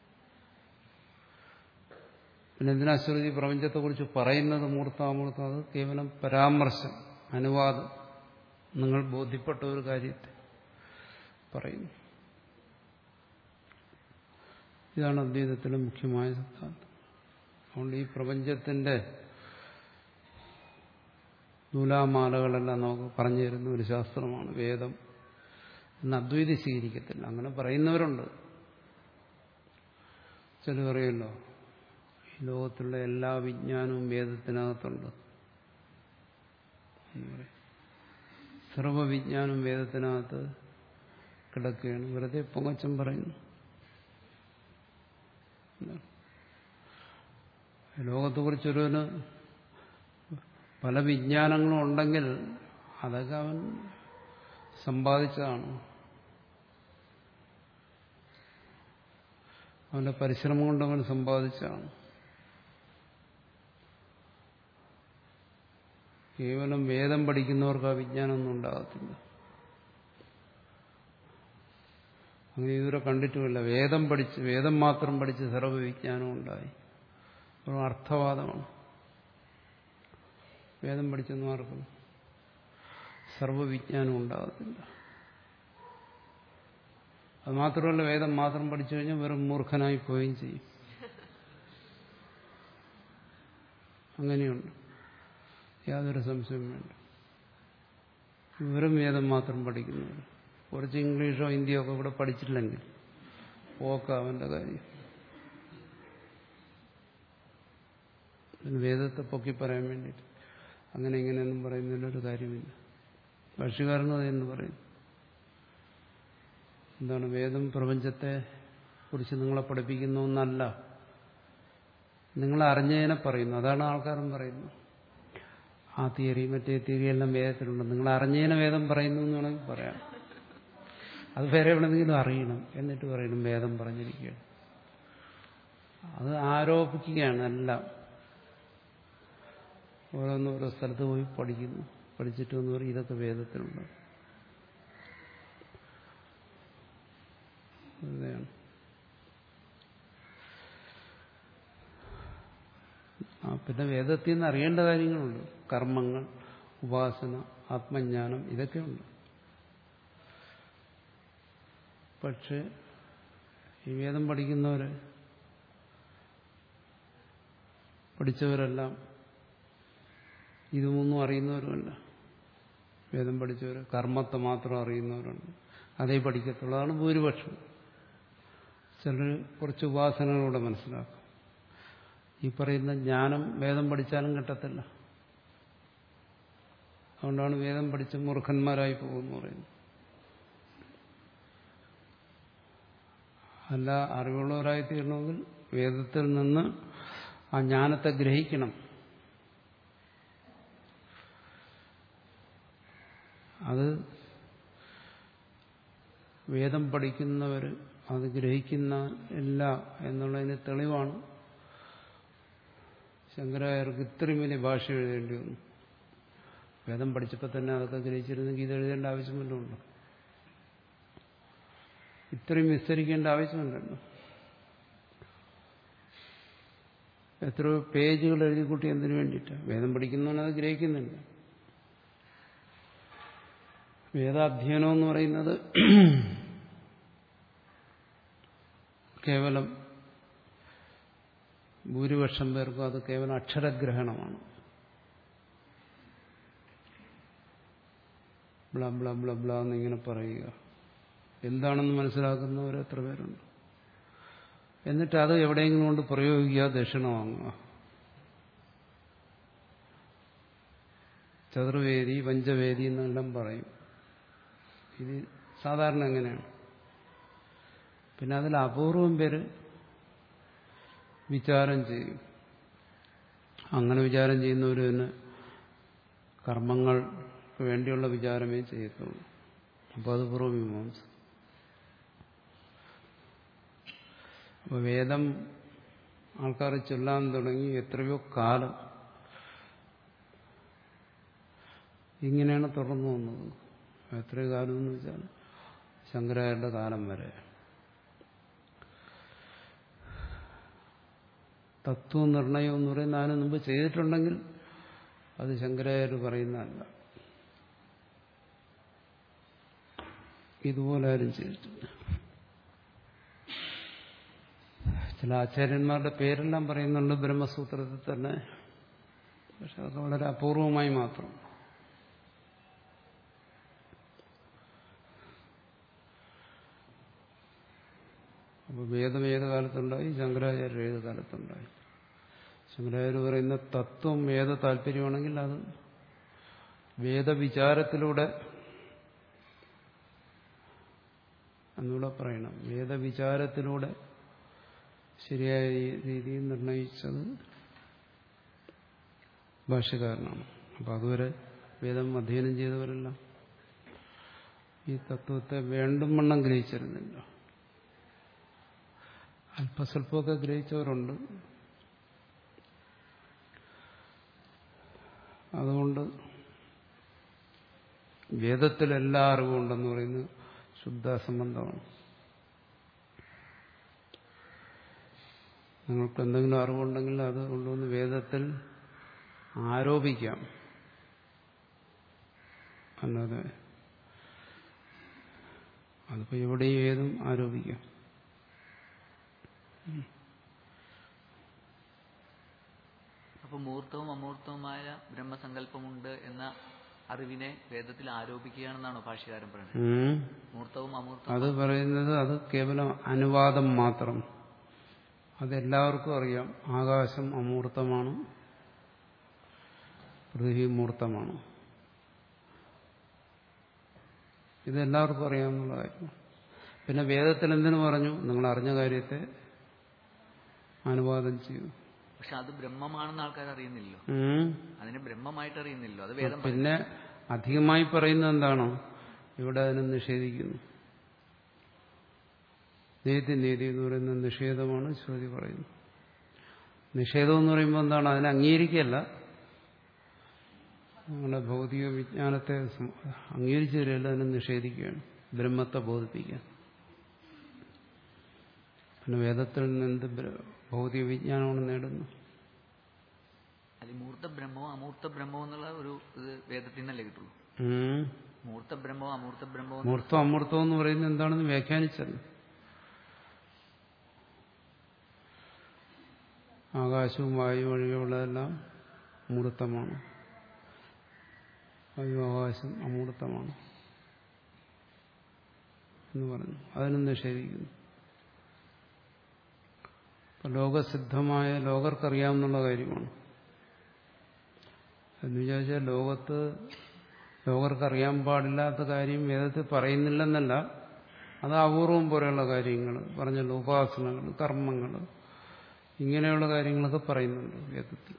പിന്നെ എന്തിനാ ശ്രുതി പ്രപഞ്ചത്തെക്കുറിച്ച് പറയുന്നത് മൂർത്താമൂർത്തം അത് കേവലം പരാമർശം അനുവാദം നിങ്ങൾ ബോധ്യപ്പെട്ട ഒരു കാര്യത്തെ പറയുന്നു ഇതാണ് അദ്വൈതത്തിലെ മുഖ്യമായ സിദ്ധാന്തം അതുകൊണ്ട് ഈ പ്രപഞ്ചത്തിന്റെ നൂലാമാലകളെല്ലാം നമുക്ക് പറഞ്ഞു തരുന്ന ഒരു ശാസ്ത്രമാണ് വേദം എന്ന് അദ്വൈതി സ്വീകരിക്കത്തില്ല അങ്ങനെ പറയുന്നവരുണ്ട് ചില പറയുമല്ലോ ഈ ലോകത്തുള്ള എല്ലാ വിജ്ഞാനവും വേദത്തിനകത്തുണ്ട് എന്ന് പറയും സർവവിജ്ഞാനം വേദത്തിനകത്ത് കിടക്കുകയാണ് വെറുതെ പൊങ്ങച്ചം പറയുന്നു ലോകത്തെക്കുറിച്ചൊരുവന് പല വിജ്ഞാനങ്ങളും ഉണ്ടെങ്കിൽ അതൊക്കെ അവൻ സമ്പാദിച്ചതാണ് അവന്റെ പരിശ്രമം കൊണ്ട് അവൻ സമ്പാദിച്ചതാണ് കേവലം വേദം പഠിക്കുന്നവർക്ക് ആ വിജ്ഞാനമൊന്നും ഉണ്ടാകത്തില്ല അങ്ങനെ ഇതുവരെ കണ്ടിട്ടുമില്ല വേദം പഠിച്ച് വേദം മാത്രം പഠിച്ച് സർവ്വവിജ്ഞാനം ഉണ്ടായി ഒരു അർത്ഥവാദമാണ് വേദം പഠിച്ചൊന്നും ആർക്കും സർവ്വവിജ്ഞാനം ഉണ്ടാകത്തില്ല അത് മാത്രമല്ല വേദം മാത്രം പഠിച്ചു കഴിഞ്ഞാൽ വെറും മൂർഖനായി പോവുകയും ചെയ്യും അങ്ങനെയുണ്ട് യാതൊരു സംശയവും വേണ്ട വെറും വേദം മാത്രം പഠിക്കുന്നവർ കുറച്ച് ഇംഗ്ലീഷോ ഹിന്ദിയോ ഒക്കെ കൂടെ പഠിച്ചില്ലെങ്കിൽ പോക്ക അവന്റെ കാര്യം വേദത്തെ പൊക്കി പറയാൻ വേണ്ടിയിട്ട് അങ്ങനെ ഇങ്ങനെയൊന്നും പറയുന്നതിലൊരു കാര്യമില്ല ഭാഷകാരനും അതെന്ന് പറയും എന്താണ് വേദം പ്രപഞ്ചത്തെ കുറിച്ച് നിങ്ങളെ പഠിപ്പിക്കുന്ന ഒന്നല്ല നിങ്ങൾ അറിഞ്ഞതിനെ പറയുന്നു അതാണ് ആൾക്കാരും പറയുന്നത് ആ തിയറി മറ്റേ തിയറി എല്ലാം വേദത്തിലുണ്ട് നിങ്ങൾ അറിഞ്ഞതിനെ വേദം പറയുന്നു എന്ന് വേണമെങ്കിൽ പറയാം അത് വേറെ എവിടെന്നെങ്കിലും അറിയണം എന്നിട്ട് പറയണം വേദം പറഞ്ഞിരിക്കുകയാണ് അത് ആരോപിക്കുകയാണ് എല്ലാം ഓരോന്ന് ഓരോ സ്ഥലത്ത് പോയി പഠിക്കുന്നു പഠിച്ചിട്ട് എന്ന് പറയും ഇതൊക്കെ വേദത്തിലുണ്ട് വെറുതെയാണ് ആ പിന്നെ വേദത്തിൽ നിന്ന് അറിയേണ്ട കാര്യങ്ങളുണ്ട് കർമ്മങ്ങൾ ഉപാസന ആത്മജ്ഞാനം ഇതൊക്കെയുണ്ട് പക്ഷെ ഈ വേദം പഠിക്കുന്നവര് പഠിച്ചവരെല്ലാം ഇതൊന്നും അറിയുന്നവരുമല്ല വേദം പഠിച്ചവർ കർമ്മത്തെ മാത്രം അറിയുന്നവരുണ്ട് അതേ പഠിക്കത്തുള്ളൂ അതാണ് ഭൂരിപക്ഷം ചിലർ കുറച്ച് ഉപാസനകളൂടെ മനസ്സിലാക്കും ഈ പറയുന്ന ജ്ഞാനം വേദം പഠിച്ചാലും കിട്ടത്തില്ല അതുകൊണ്ടാണ് വേദം പഠിച്ച് മൂർഖന്മാരായി പോകുമെന്ന് പറയുന്നത് അല്ല അറിവുള്ളവരായി തീരണമെങ്കിൽ വേദത്തിൽ നിന്ന് ആ ജ്ഞാനത്തെ ഗ്രഹിക്കണം അത് വേദം പഠിക്കുന്നവർ അത് ഗ്രഹിക്കുന്ന ഇല്ല എന്നുള്ളതിന് തെളിവാണ് ശങ്കരായർക്ക് ഇത്രയും വലിയ ഭാഷ എഴുതേണ്ടി വന്നു വേദം പഠിച്ചപ്പോൾ തന്നെ അതൊക്കെ ഗ്രഹിച്ചിരുന്നെങ്കിൽ ഇത് എഴുതേണ്ട ആവശ്യമല്ലോ ഉണ്ടോ ഇത്രയും വിസ്തരിക്കേണ്ട ആവശ്യമുണ്ടല്ലോ എത്രയോ പേജുകൾ എഴുതി കൂട്ടി എന്തിനു വേണ്ടിയിട്ടാണ് വേദം പഠിക്കുന്നവനത് ഗ്രഹിക്കുന്നില്ല വേദാധ്യയനം എന്ന് പറയുന്നത് കേവലം ഭൂരിപക്ഷം പേർക്കും അത് കേവലം അക്ഷരഗ്രഹണമാണ് ബ്ല ബ്ല ബ്ല ബ്ല എന്നിങ്ങനെ പറയുക എന്താണെന്ന് മനസ്സിലാക്കുന്നവർ എത്ര പേരുണ്ട് എന്നിട്ട് അത് എവിടെയെങ്കിലും കൊണ്ട് പ്രയോഗിക്കുക ദക്ഷിണ വാങ്ങുക ചതുർവേദി പഞ്ചവേദി എന്നെല്ലാം പറയും ഇത് സാധാരണ എങ്ങനെയാണ് പിന്നെ അതിൽ അപൂർവം പേര് വിചാരം ചെയ്യും അങ്ങനെ വിചാരം ചെയ്യുന്നവർ തന്നെ കർമ്മങ്ങൾക്ക് വേണ്ടിയുള്ള വിചാരമേ ചെയ്യത്തുള്ളൂ അപ്പോൾ അത് പൂർവ്വമീമാംസ അപ്പോൾ വേദം ആൾക്കാർ ചൊല്ലാൻ തുടങ്ങി എത്രയോ കാലം ഇങ്ങനെയാണ് തുടർന്നു വന്നത് എത്രയോ കാലം എന്ന് വെച്ചാൽ ശങ്കരായരുടെ കാലം വരെ തത്വനിർണയം എന്ന് പറയുന്ന അതിന് മുമ്പ് ചെയ്തിട്ടുണ്ടെങ്കിൽ അത് ശങ്കരായർ പറയുന്നതല്ല ഇതുപോലെ ആരും ചെയ്തിട്ടില്ല ചില ആചാര്യന്മാരുടെ പേരെല്ലാം പറയുന്നുണ്ട് ബ്രഹ്മസൂത്രത്തിൽ തന്നെ പക്ഷെ അതൊക്കെ വളരെ അപൂർവമായി മാത്രം അപ്പോൾ വേദം ഏത് കാലത്തുണ്ടായി ശങ്കരാചാര്യർ ഏത് കാലത്തുണ്ടായി ശങ്കരാചാര്യ പറയുന്ന തത്വം ഏത് താല്പര്യമാണെങ്കിൽ അത് വേദവിചാരത്തിലൂടെ എന്നൂടെ പറയണം വേദവിചാരത്തിലൂടെ ശരിയായ രീതിയിൽ നിർണയിച്ചത് ഭാഷ്യക്കാരനാണ് അപ്പം അതുവരെ വേദം അധ്യയനം ചെയ്തവരെല്ലാം ഈ തത്വത്തെ വേണ്ടും വണ്ണം ഗ്രഹിച്ചിരുന്നില്ല അല്പസ്വല്പമൊക്കെ ഗ്രഹിച്ചവരുണ്ട് അതുകൊണ്ട് വേദത്തിൽ എല്ലാ അറിവും ഉണ്ടെന്ന് പറയുന്നത് ശുദ്ധ സംബന്ധമാണ് നിങ്ങൾക്ക് എന്തെങ്കിലും അറിവുണ്ടെങ്കിൽ അത് കൊണ്ടുവന്ന് വേദത്തിൽ ആരോപിക്കാം അല്ലാതെ അതിപ്പോ എവിടെയും ഏതും ആരോപിക്കാം അപ്പൊ മൂർത്തവും അമൂർത്തവുമായ ബ്രഹ്മസങ്കല്പമുണ്ട് എന്ന അറിവിനെ വേദത്തിൽ ആരോപിക്കുകയാണെന്നാണോ ഭാഷ്യകാരൻ പറയുന്നത് ഉം. മൂർത്തവും അമൂർത്തവും അത് പറയുന്നത് അത് കേവലം അനുവാദം മാത്രം അതെല്ലാവർക്കും അറിയാം ആകാശം അമൂർത്തമാണ് പൃഥ്വി മൂർത്തമാണ് ഇതെല്ലാവർക്കും അറിയാവുന്ന കാര്യമാണ് പിന്നെ വേദത്തിൽ എന്തിനു പറഞ്ഞു നിങ്ങൾ അറിഞ്ഞ കാര്യത്തെ അനുവാദം ചെയ്തു പക്ഷെ അത് ബ്രഹ്മമാണെന്ന് ആൾക്കാർ അറിയുന്നില്ലോ ഉം. അതിനെ ബ്രഹ്മമായിട്ട് അറിയുന്നില്ലോ അത് വേദം പിന്നെ അധികമായി പറയുന്നത് എന്താണോ ഇവിടെ അതിനെ നിഷേധിക്കുന്നു നീതി നീതി എന്ന് പറയുന്ന നിഷേധമാണ് ശ്രുതി പറയുന്നത് നിഷേധം എന്ന് പറയുമ്പോൾ എന്താണ് അതിനെ അംഗീകരിക്കല്ല നിങ്ങളുടെ ഭൗതിക വിജ്ഞാനത്തെ സം- അംഗീകരിച്ചു തരികയല്ല അതിനെ നിഷേധിക്കുകയാണ് ബ്രഹ്മത്തെ ബോധിപ്പിക്കാൻ പിന്നെ വേദത്തിൽ നിന്ന് എന്ത് ബ്ര- ഭൗതിക വിജ്ഞാനമാണ് നേടുന്നത് അല്ല മൂർത്ത ബ്രഹ്മവും അമൂർത്ത ബ്രഹ്മവും എന്നുള്ള ഒരു ഇത് വേദത്തിൽ നിന്നല്ലേ കിട്ടുള്ളൂ ഉം. മൂർത്ത ബ്രഹ്മവും അമൂർത്ത ബ്രഹ്മവും മൂർത്തം അമൂർത്തം എന്ന് പറയുന്നത് എന്താണെന്ന് വ്യാഖ്യാനിച്ചത് ആകാശവും വായു ഒഴികെയുള്ളതെല്ലാം മൂർത്തമാണ് വായു ആകാശം അമൂർത്തമാണ് എന്ന് പറഞ്ഞു അതിനും നിഷേധിക്കുന്നു ഇപ്പൊ ലോകസിദ്ധമായ ലോകർക്കറിയാവുന്നുള്ള കാര്യമാണ് എന്ന് വിചാരിച്ചാൽ ലോകത്ത് ലോകർക്കറിയാൻ പാടില്ലാത്ത കാര്യം വേദത്തിൽ പറയുന്നില്ലെന്നല്ല അത് അപൂർവം പോലെയുള്ള കാര്യങ്ങൾ പറഞ്ഞല്ലോ ഉപാസനകൾ കർമ്മങ്ങൾ ഇങ്ങനെയുള്ള കാര്യങ്ങളൊക്കെ പറയുന്നുണ്ട് വേദത്തിൽ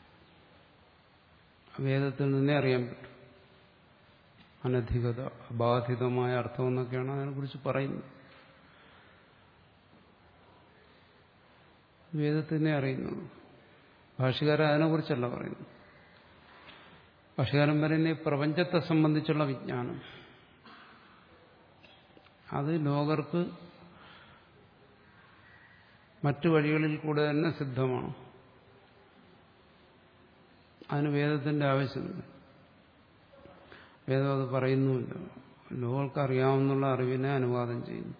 വേദത്തിൽ നിന്നേ അറിയാൻ പറ്റും അനധികത അബാധിതമായ അർത്ഥം എന്നൊക്കെയാണ് അതിനെക്കുറിച്ച് പറയുന്നത് വേദത്തിനെ അറിയുന്നുള്ളൂ ഭാഷകാരൻ അതിനെക്കുറിച്ചല്ല പറയുന്നത് ഭാഷകാരൻ പറയുന്ന ഈ പ്രപഞ്ചത്തെ സംബന്ധിച്ചുള്ള വിജ്ഞാനം അത് ലോകർക്ക് മറ്റു വഴികളിൽ കൂടെ തന്നെ സിദ്ധമാണ് അതിന് വേദത്തിന്റെ ആവശ്യമില്ല വേദം അത് പറയുന്നുമില്ല ലോകർക്ക് അറിയാവുന്നുള്ള അറിവിനെ അനുവാദം ചെയ്യുന്നു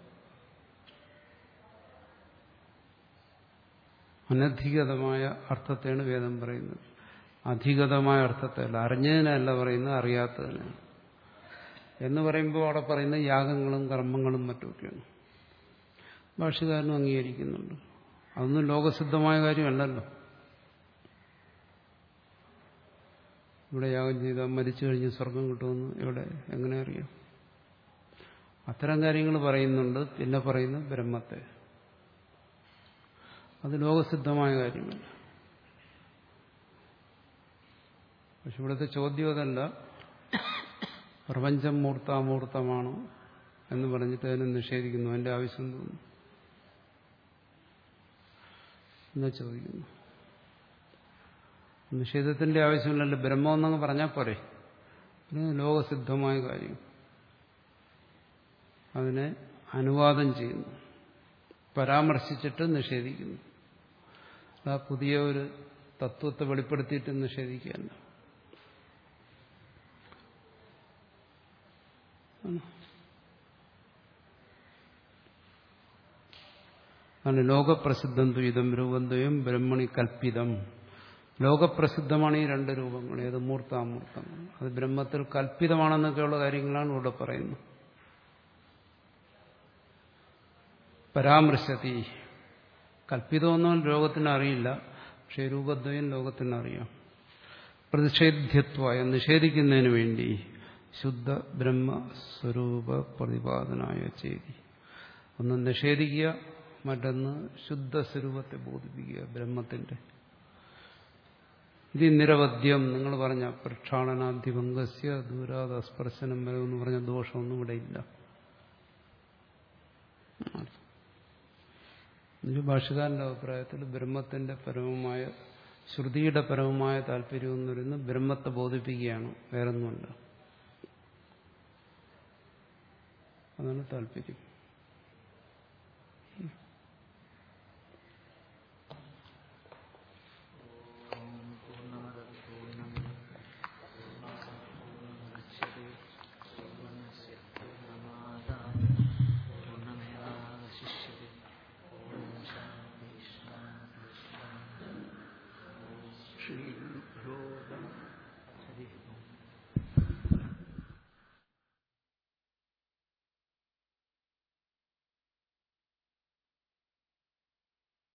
അനധികതമായ അർത്ഥത്തെയാണ് വേദം പറയുന്നത് അധികതമായ അർത്ഥത്തെയല്ല അറിഞ്ഞതിനല്ല പറയുന്നത് അറിയാത്തതിനാണ് എന്ന് പറയുമ്പോൾ അവിടെ പറയുന്ന യാഗങ്ങളും കർമ്മങ്ങളും മറ്റുമൊക്കെയാണ് ഭാഷകാരനും അംഗീകരിക്കുന്നുണ്ട് അതൊന്നും ലോകസിദ്ധമായ കാര്യമല്ലല്ലോ ഇവിടെ യാഗം ചെയ്താൽ മരിച്ചു കഴിഞ്ഞ് സ്വർഗം കിട്ടുമെന്ന് ഇവിടെ എങ്ങനെ അറിയാം അത്തരം കാര്യങ്ങൾ പറയുന്നുണ്ട് പിന്നെ പറയുന്നു ബ്രഹ്മത്തെ അത് ലോകസിദ്ധമായ കാര്യമല്ല പക്ഷെ ഇവിടുത്തെ ചോദ്യം അതല്ല പ്രപഞ്ചം മൂർത്താമൂർത്തമാണ് എന്ന് പറഞ്ഞിട്ട് അതിനെ നിഷേധിക്കുന്നു അതിന്റെ ആവശ്യം തോന്നുന്നു എന്ന് ചോദിക്കുന്നു നിഷേധത്തിന്റെ ആവശ്യമില്ലല്ലോ ബ്രഹ്മം എന്നങ്ങ് പറഞ്ഞാൽ പോരെ ഇത് ലോകസിദ്ധമായ കാര്യം അതിനെ അനുവാദം ചെയ്യുന്നു പരാമർശിച്ചിട്ട് നിഷേധിക്കുന്നു ആ പുതിയ ഒരു തത്വത്തെ വെളിപ്പെടുത്തിയിട്ട് നിഷേധിക്കുകയല്ല ആണ് ലോകപ്രസിദ്ധം ദ്വൈതം രൂപദ്വയം ബ്രഹ്മണി കൽപ്പിതം ലോകപ്രസിദ്ധമാണ് ഈ രണ്ട് രൂപങ്ങൾ ഏത് മൂർത്ത അമൂർത്തം അത് ബ്രഹ്മത്തിൽ കൽപ്പിതമാണെന്നൊക്കെയുള്ള കാര്യങ്ങളാണ് ഇവിടെ പറയുന്നത് പരാമർശത്തി കൽപ്പിതമൊന്നും ലോകത്തിന് അറിയില്ല പക്ഷേ രൂപദ്വയം ലോകത്തിന് അറിയാം പ്രതിഷേധ്യത്വായ നിഷേധിക്കുന്നതിന് വേണ്ടി ശുദ്ധ ബ്രഹ്മസ്വരൂപ പ്രതിപാദനായ ചെയ്തി ഒന്ന് നിഷേധിക്കുക മറ്റൊന്ന് ശുദ്ധ സ്വരൂപത്തെ ബോധിപ്പിക്കുക ബ്രഹ്മത്തിന്റെ ഇത് നിരവധ്യം നിങ്ങൾ പറഞ്ഞ പ്രക്ഷാളനാധിപങ്കസ്യ ദൂരാത സ്പർശനം വരെ എന്ന് പറഞ്ഞ ദോഷമൊന്നും ഇവിടെ ഇല്ല ഇത് ഭാഷകാരന്റെ അഭിപ്രായത്തിൽ ബ്രഹ്മത്തിന്റെ പരമമായ ശ്രുതിയുടെ പരമമായ താല്പര്യം എന്ന് പറയുന്നത് ബ്രഹ്മത്തെ ബോധിപ്പിക്കുകയാണ് വേറൊന്നുമല്ല അതാണ് താല്പര്യം ശ്രീ